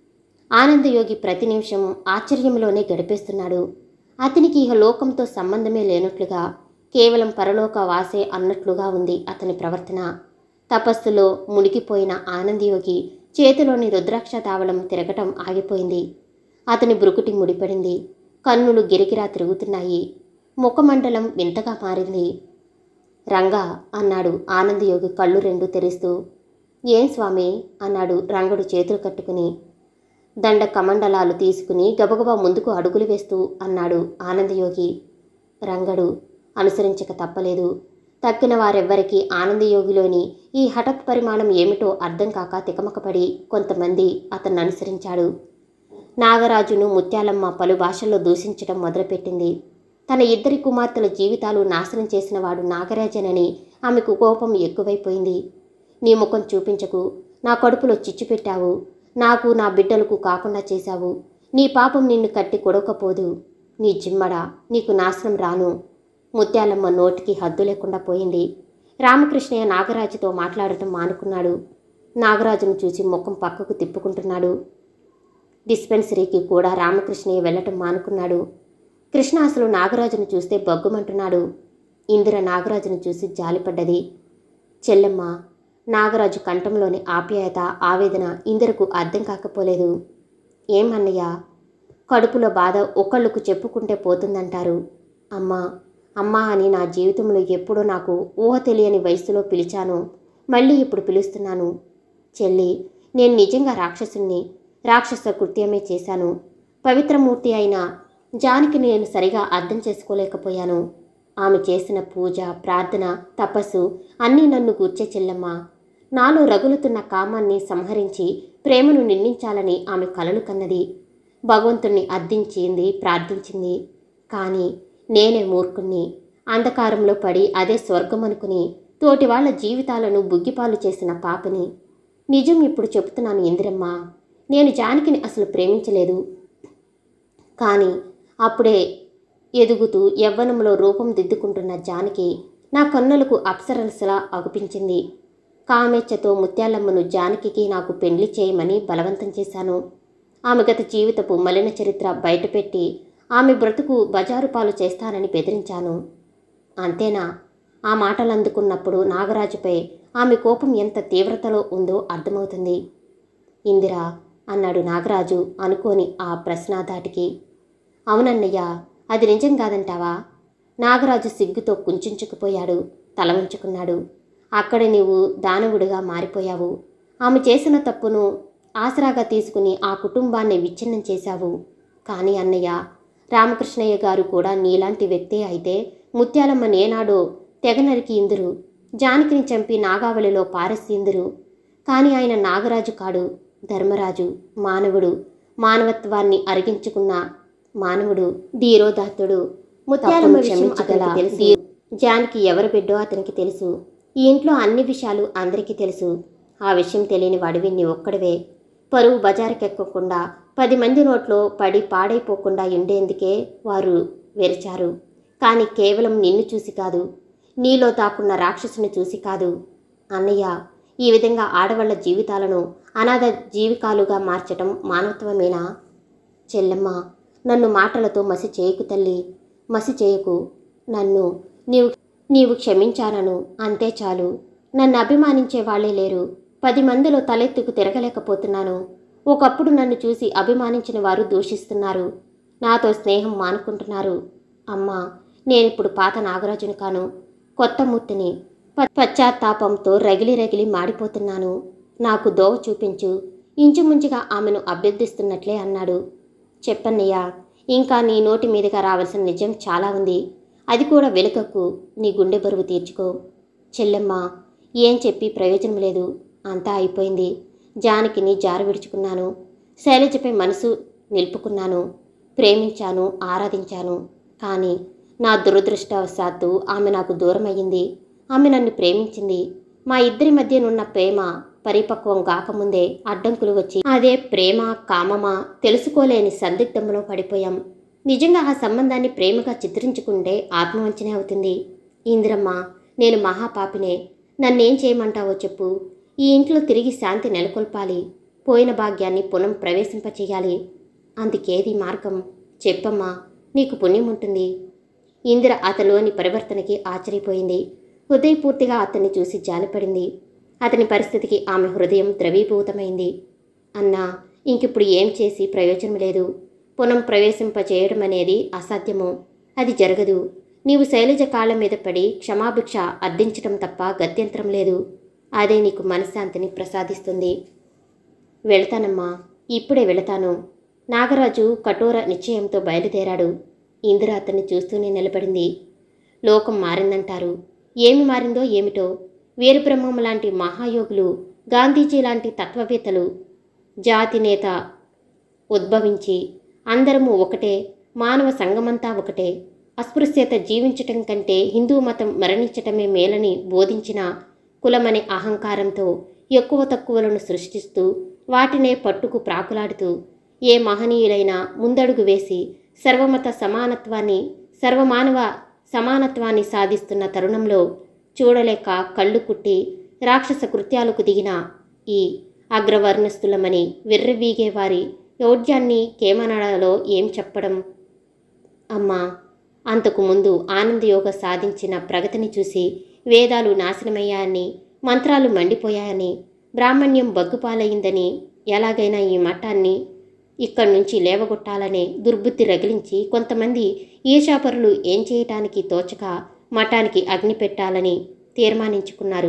ఆనందయోగి ప్రతి నిమిషం ఆశ్చర్యంలోనే గడిపేస్తున్నాడు అతనికి ఇహ లోకంతో సంబంధమే లేనట్లుగా కేవలం పరలోక వాసే అన్నట్లుగా ఉంది అతని ప్రవర్తన తపస్సులో మునిగిపోయిన ఆనందయోగి చేతిలోని రుద్రాక్ష తావళం తిరగటం ఆగిపోయింది అతని బ్రుకుటి ముడిపడింది కన్నులు గిరిగిరా తిరుగుతున్నాయి ముఖమండలం వింతగా మారింది రంగా అన్నాడు ఆనందయోగి కళ్ళు రెండు తెరుస్తూ ఏం స్వామి అన్నాడు రంగడు చేతులు కట్టుకుని దండ కమండలాలు తీసుకుని గబగబా ముందుకు అడుగులు వేస్తూ అన్నాడు ఆనందయోగి రంగడు అనుసరించక తప్పలేదు తక్కిన వారెవ్వరికీ ఆనందయోగిలోని ఈ హఠత్ పరిమాణం ఏమిటో అర్థం కాక తికమకపడి కొంతమంది అతన్ని అనుసరించాడు నాగరాజును ముత్యాలమ్మ పలు భాషల్లో దూషించడం మొదలుపెట్టింది తన ఇద్దరి కుమార్తెల జీవితాలు నాశనం చేసిన వాడు నాగరాజనని ఆమెకు కోపం ఎక్కువైపోయింది నీ ముఖం చూపించకు నా కడుపులో చిచ్చు పెట్టావు నాకు నా బిడ్డలకు కాకుండా చేశావు నీ పాపం నిన్ను కట్టి కొడకపోదు నీ జిమ్మడా నీకు నాశనం రాను ముత్యాలమ్మ నోటికి హద్దు లేకుండా పోయింది రామకృష్ణయ్య నాగరాజుతో మాట్లాడటం మానుకున్నాడు నాగరాజును చూసి ముఖం పక్కకు తిప్పుకుంటున్నాడు డిస్పెన్సరీకి కూడా రామకృష్ణయ్య వెళ్ళటం మానుకున్నాడు కృష్ణ అసలు నాగరాజును చూస్తే బొగ్గుమంటున్నాడు ఇందిర నాగరాజును చూసి జాలిపడ్డది చెల్లెమ్మ నాగరాజు కంఠంలోని ఆప్యాయత ఆవేదన ఇందిరకు అర్థం కాకపోలేదు ఏం అన్నయ్య కడుపులో బాధ ఒకళ్ళకు చెప్పుకుంటే పోతుందంటారు అమ్మా అమ్మా అని నా జీవితంలో ఎప్పుడో నాకు ఊహ తెలియని వయసులో పిలిచాను మళ్ళీ ఇప్పుడు పిలుస్తున్నాను చెల్లి నేను నిజంగా రాక్షసుణ్ణి రాక్షస కృత్యమే చేశాను పవిత్రమూర్తి అయిన జానికి నేను సరిగా అర్థం చేసుకోలేకపోయాను ఆమె చేసిన పూజ ప్రార్థన తపస్సు అన్నీ నన్ను గూర్చే చెల్లమ్మ నాలో రగులుతున్న కామాన్ని సంహరించి ప్రేమను నిందించాలని ఆమె కలలు కన్నది భగవంతుణ్ణి అర్థించింది ప్రార్థించింది కానీ నేనే మూర్ఖుణ్ణి అంధకారంలో పడి అదే స్వర్గం అనుకుని తోటి వాళ్ళ జీవితాలను బుగ్గిపాలు చేసిన పాపని నిజం ఇప్పుడు చెబుతున్నాను ఇందిరమ్మ నేను జానకిని అసలు ప్రేమించలేదు కానీ అప్పుడే ఎదుగుతూ యవ్వనంలో రూపం దిద్దుకుంటున్న జానకి నా కన్నులకు అప్సరసలా అగుపించింది కామేచ్ఛతో ముత్యాలమ్మను జానకికి నాకు పెండ్లి చేయమని బలవంతం చేశాను ఆమె గత జీవితపు మలిన చరిత్ర బయటపెట్టి ఆమె బ్రతుకు బజారు పాలు చేస్తానని బెదిరించాను అంతేనా ఆ మాటలు అందుకున్నప్పుడు నాగరాజుపై ఆమె కోపం ఎంత తీవ్రతలో ఉందో అర్థమవుతుంది ఇందిరా అన్నాడు నాగరాజు అనుకోని ఆ ప్రశ్నాధాటికి అవునన్నయ్య అది నిజం కాదంటావా నాగరాజు సిగ్గుతో కుంచుకుపోయాడు తల వంచుకున్నాడు అక్కడ నీవు దానవుడిగా మారిపోయావు ఆమె చేసిన తప్పును ఆసరాగా తీసుకుని ఆ కుటుంబాన్ని విచ్ఛిన్నం చేశావు కానీ అన్నయ్య రామకృష్ణయ్య గారు కూడా నీలాంటి వ్యక్తే అయితే ముత్యాలమ్మ నేనాడో తెగ నరికి ఇందురు జానకిని చంపి నాగావళిలో పారసి ఇందురు కానీ ఆయన నాగరాజు కాడు ధర్మరాజు మానవుడు మానవత్వాన్ని అరిగించుకున్న మానవుడు ధీరోదాత్తుడు ముత్యాలమ్మ క్షమించగల తెలుసు జానికి ఎవరు బిడ్డో అతనికి తెలుసు ఈ ఇంట్లో అన్ని విషయాలు అందరికీ తెలుసు ఆ విషయం తెలియని వాడివి నీ ఒక్కడివే పరువు బజారుకెక్కకుండా పది మంది నోట్లో పడి పాడైపోకుండా ఉండేందుకే వారు వెరిచారు కానీ కేవలం నిన్ను చూసి కాదు నీలో దాక్కున్న రాక్షసుని చూసి కాదు అన్నయ్య ఈ విధంగా ఆడవాళ్ల జీవితాలను అనాథ జీవికాలుగా మార్చటం మానవత్వమేనా చెల్లెమ్మ నన్ను మాటలతో మసి చేయకు తల్లి మసి చేయకు నన్ను నీవు నీవు క్షమించానను అంతే చాలు నన్ను అభిమానించే వాళ్ళే లేరు పది మందిలో తలెత్తుకు తిరగలేకపోతున్నాను ఒకప్పుడు నన్ను చూసి అభిమానించిన వారు దూషిస్తున్నారు నాతో స్నేహం మానుకుంటున్నారు అమ్మా నేనిప్పుడు పాత నాగరాజుని కాను కొత్త మూర్తిని ప- పశ్చాత్తాపంతో రగిలి రగిలి మాడిపోతున్నాను నాకు దోవ చూపించు ఇంచుమించుగా ఆమెను అభ్యర్థిస్తున్నట్లే అన్నాడు చెప్పన్నయ్యా ఇంకా నీ నోటి మీదుగా రావాల్సిన నిజం చాలా ఉంది అది కూడా వెనుకకు నీ గుండె బరువు తీర్చుకో చెల్లెమ్మ ఏం చెప్పి ప్రయోజనం లేదు అంతా అయిపోయింది జానకిని జారు విడుచుకున్నాను శైలజపై మనసు నిలుపుకున్నాను ప్రేమించాను ఆరాధించాను కానీ నా దురదృష్టవశాత్తు ఆమె నాకు దూరమయ్యింది ఆమె నన్ను ప్రేమించింది మా ఇద్దరి మధ్యనున్న ప్రేమ పరిపక్వం కాకముందే అడ్డంకులు వచ్చి అదే ప్రేమ కామమా తెలుసుకోలేని సందిగ్ధంలో పడిపోయాం నిజంగా ఆ సంబంధాన్ని ప్రేమగా చిత్రించుకుంటే ఆత్మవంచనే అవుతుంది ఇందిరమ్మ నేను మహాపాపినే నన్నేం చేయమంటావో చెప్పు ఈ ఇంట్లో తిరిగి శాంతి నెలకొల్పాలి పోయిన భాగ్యాన్ని పునం ప్రవేశింపచేయాలి అందుకేది మార్గం చెప్పమ్మా నీకు పుణ్యం ఉంటుంది ఇందిర అతలోని పరివర్తనకి ఆశ్చర్యపోయింది హృదయపూర్తిగా అతన్ని చూసి జాలిపడింది అతని పరిస్థితికి ఆమె హృదయం ద్రవీభూతమైంది అన్నా ఇంకిప్పుడు ఏం చేసి ప్రయోజనం లేదు పునం ప్రవేశింపచేయడం అనేది అసాధ్యము అది జరగదు నీవు శైలజ కాళ్ళ మీద పడి క్షమాభిక్ష అర్థించటం తప్ప గత్యంతరం లేదు అదే నీకు మనశ్శాంతిని ప్రసాదిస్తుంది వెళతానమ్మా ఇప్పుడే వెళతాను నాగరాజు కఠోర నిశ్చయంతో బయలుదేరాడు ఇందిర అతన్ని చూస్తూనే నిలబడింది లోకం మారిందంటారు ఏమి మారిందో ఏమిటో వీరబ్రహ్మం లాంటి మహాయోగులు గాంధీజీ లాంటి తత్వవేత్తలు జాతి నేత ఉద్భవించి అందరము ఒకటే మానవ సంగమంతా ఒకటే అస్పృశ్యత జీవించటం కంటే హిందూ మతం మరణించటమే మేలని బోధించిన కులమనే అహంకారంతో ఎక్కువ తక్కువలను సృష్టిస్తూ వాటినే పట్టుకు ప్రాకులాడుతూ ఏ మహనీయులైనా ముందడుగు వేసి సర్వమత సమానత్వాన్ని సర్వమానవ సమానత్వాన్ని సాధిస్తున్న తరుణంలో చూడలేక కళ్ళు కుట్టి రాక్షస కృత్యాలకు దిగిన ఈ అగ్రవర్ణస్థులమని విర్రవీగే వారి యౌఢ్యాన్ని కేమనడలో ఏం చెప్పడం అమ్మా అంతకు ముందు ఆనందయోగ సాధించిన ప్రగతిని చూసి వేదాలు నాశనమయ్యాయని మంత్రాలు మండిపోయాయని బ్రాహ్మణ్యం బగ్గుపాలయ్యిందని ఎలాగైనా ఈ మఠాన్ని ఇక్కడి నుంచి లేవగొట్టాలనే దుర్బుద్ధి రగిలించి కొంతమంది ఈశాపరులు ఏం చేయటానికి తోచక మఠానికి అగ్ని పెట్టాలని తీర్మానించుకున్నారు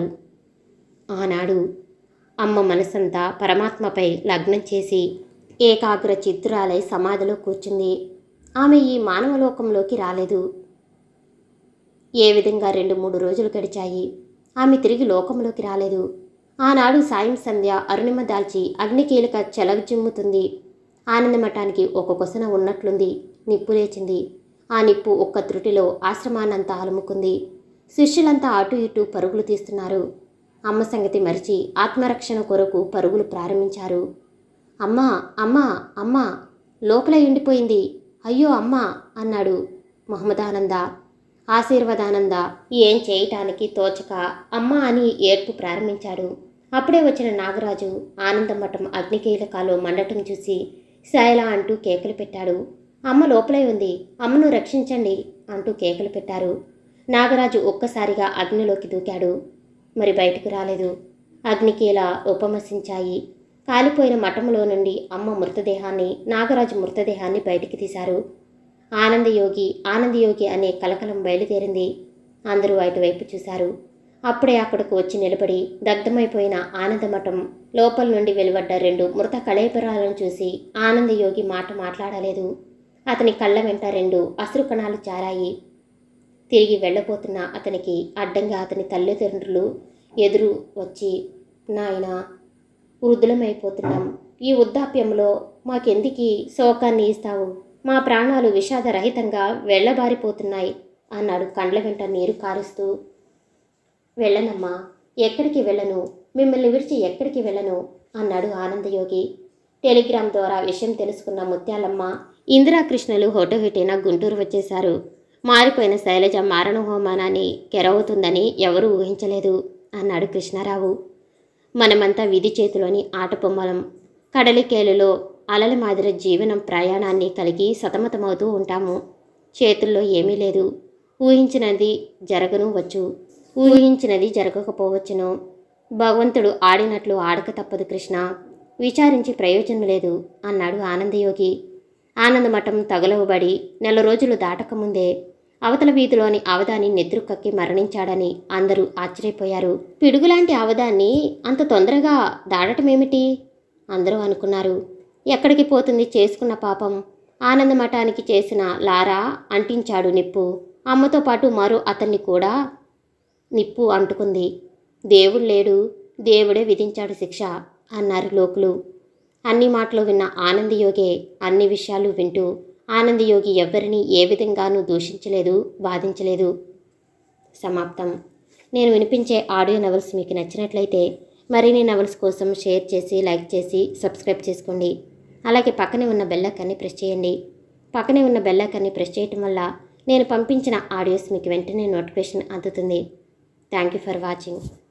ఆనాడు అమ్మ మనసంతా పరమాత్మపై లగ్నం చేసి ఏకాగ్ర చిత్తురాలై సమాధిలో కూర్చుంది ఆమె ఈ మానవలోకంలోకి రాలేదు ఏ విధంగా రెండు మూడు రోజులు గడిచాయి ఆమె తిరిగి లోకంలోకి రాలేదు ఆనాడు సాయం సంధ్య అరుణిమ దాల్చి అగ్నికీలక చెలగజిమ్ముతుంది ఆనందమఠానికి ఒక కొసన ఉన్నట్లుంది నిప్పు లేచింది ఆ నిప్పు ఒక్క త్రుటిలో ఆశ్రమాన్నంతా అలుముకుంది శిష్యులంతా అటు ఇటు పరుగులు తీస్తున్నారు అమ్మ సంగతి మరిచి ఆత్మరక్షణ కొరకు పరుగులు ప్రారంభించారు అమ్మా అమ్మా అమ్మా లోపల ఎండిపోయింది అయ్యో అమ్మా అన్నాడు మహమ్మదానంద ఆశీర్వాదానంద ఏం చేయటానికి తోచక అమ్మ అని ఏడ్పు ప్రారంభించాడు అప్పుడే వచ్చిన నాగరాజు ఆనందమఠం అగ్నికీలకాలో మండటం చూసి శైల అంటూ కేకలు పెట్టాడు అమ్మ లోపలే ఉంది అమ్మను రక్షించండి అంటూ కేకలు పెట్టారు నాగరాజు ఒక్కసారిగా అగ్నిలోకి దూకాడు మరి బయటకు రాలేదు అగ్నికీల ఉపమసించాయి కాలిపోయిన మఠంలో నుండి అమ్మ మృతదేహాన్ని నాగరాజు మృతదేహాన్ని బయటికి తీశారు ఆనందయోగి ఆనందయోగి అనే కలకలం బయలుదేరింది అందరూ అటువైపు చూశారు అప్పుడే అక్కడకు వచ్చి నిలబడి దగ్ధమైపోయిన ఆనందమఠం లోపల నుండి వెలువడ్డ రెండు మృత కళేబరాలను చూసి ఆనందయోగి మాట మాట్లాడలేదు అతని కళ్ళ వెంట రెండు అశ్రు కణాలు చారాయి తిరిగి వెళ్ళబోతున్న అతనికి అడ్డంగా అతని తల్లిదండ్రులు ఎదురు వచ్చి నాయనా వృద్ధులమైపోతున్నాం ఈ వృద్ధాప్యంలో మాకెందుకీ శోకాన్ని ఇస్తావు మా ప్రాణాలు విషాదరహితంగా వెళ్ళబారిపోతున్నాయి అన్నాడు కండ్ల వెంట నీరు కారుస్తూ వెళ్ళనమ్మా ఎక్కడికి వెళ్ళను మిమ్మల్ని విడిచి ఎక్కడికి వెళ్ళను అన్నాడు ఆనందయోగి టెలిగ్రామ్ ద్వారా విషయం తెలుసుకున్న ముత్యాలమ్మ ఇందిరాకృష్ణలు హోటోహిటైన గుంటూరు వచ్చేశారు మారిపోయిన శైలజ మారణ హోమానాన్ని కెరవుతుందని ఎవరూ ఊహించలేదు అన్నాడు కృష్ణారావు మనమంతా విధి చేతిలోని ఆటబొమ్మలం కడలికేలులో అలల మాదిరి జీవనం ప్రయాణాన్ని కలిగి సతమతమవుతూ ఉంటాము చేతుల్లో ఏమీ లేదు ఊహించినది జరగను వచ్చు ఊహించినది జరగకపోవచ్చును భగవంతుడు ఆడినట్లు ఆడక తప్పదు కృష్ణ విచారించి ప్రయోజనం లేదు అన్నాడు ఆనందయోగి ఆనందమఠం తగులవబడి నెల రోజులు దాటకముందే అవతల వీధిలోని అవధాని నెత్రుకక్కి మరణించాడని అందరూ ఆశ్చర్యపోయారు పిడుగులాంటి అవధాన్ని అంత తొందరగా దాడటమేమిటి అందరూ అనుకున్నారు ఎక్కడికి పోతుంది చేసుకున్న పాపం ఆనందమఠానికి చేసిన లారా అంటించాడు నిప్పు అమ్మతో పాటు మరో అతన్ని కూడా నిప్పు అంటుకుంది దేవుడు లేడు దేవుడే విధించాడు శిక్ష అన్నారు లోకులు అన్ని మాటలు విన్న ఆనందయోగే అన్ని విషయాలు వింటూ ఆనందయోగి ఎవ్వరినీ ఏ విధంగానూ దూషించలేదు బాధించలేదు సమాప్తం నేను వినిపించే ఆడియో నవల్స్ మీకు నచ్చినట్లయితే మరిన్ని నవల్స్ కోసం షేర్ చేసి లైక్ చేసి సబ్స్క్రైబ్ చేసుకోండి అలాగే పక్కనే ఉన్న బెల్లైకాన్ని ప్రెస్ చేయండి పక్కనే ఉన్న బెల్లైకాన్ని ప్రెస్ చేయటం వల్ల నేను పంపించిన ఆడియోస్ మీకు వెంటనే నోటిఫికేషన్ అందుతుంది థ్యాంక్ యూ ఫర్ వాచింగ్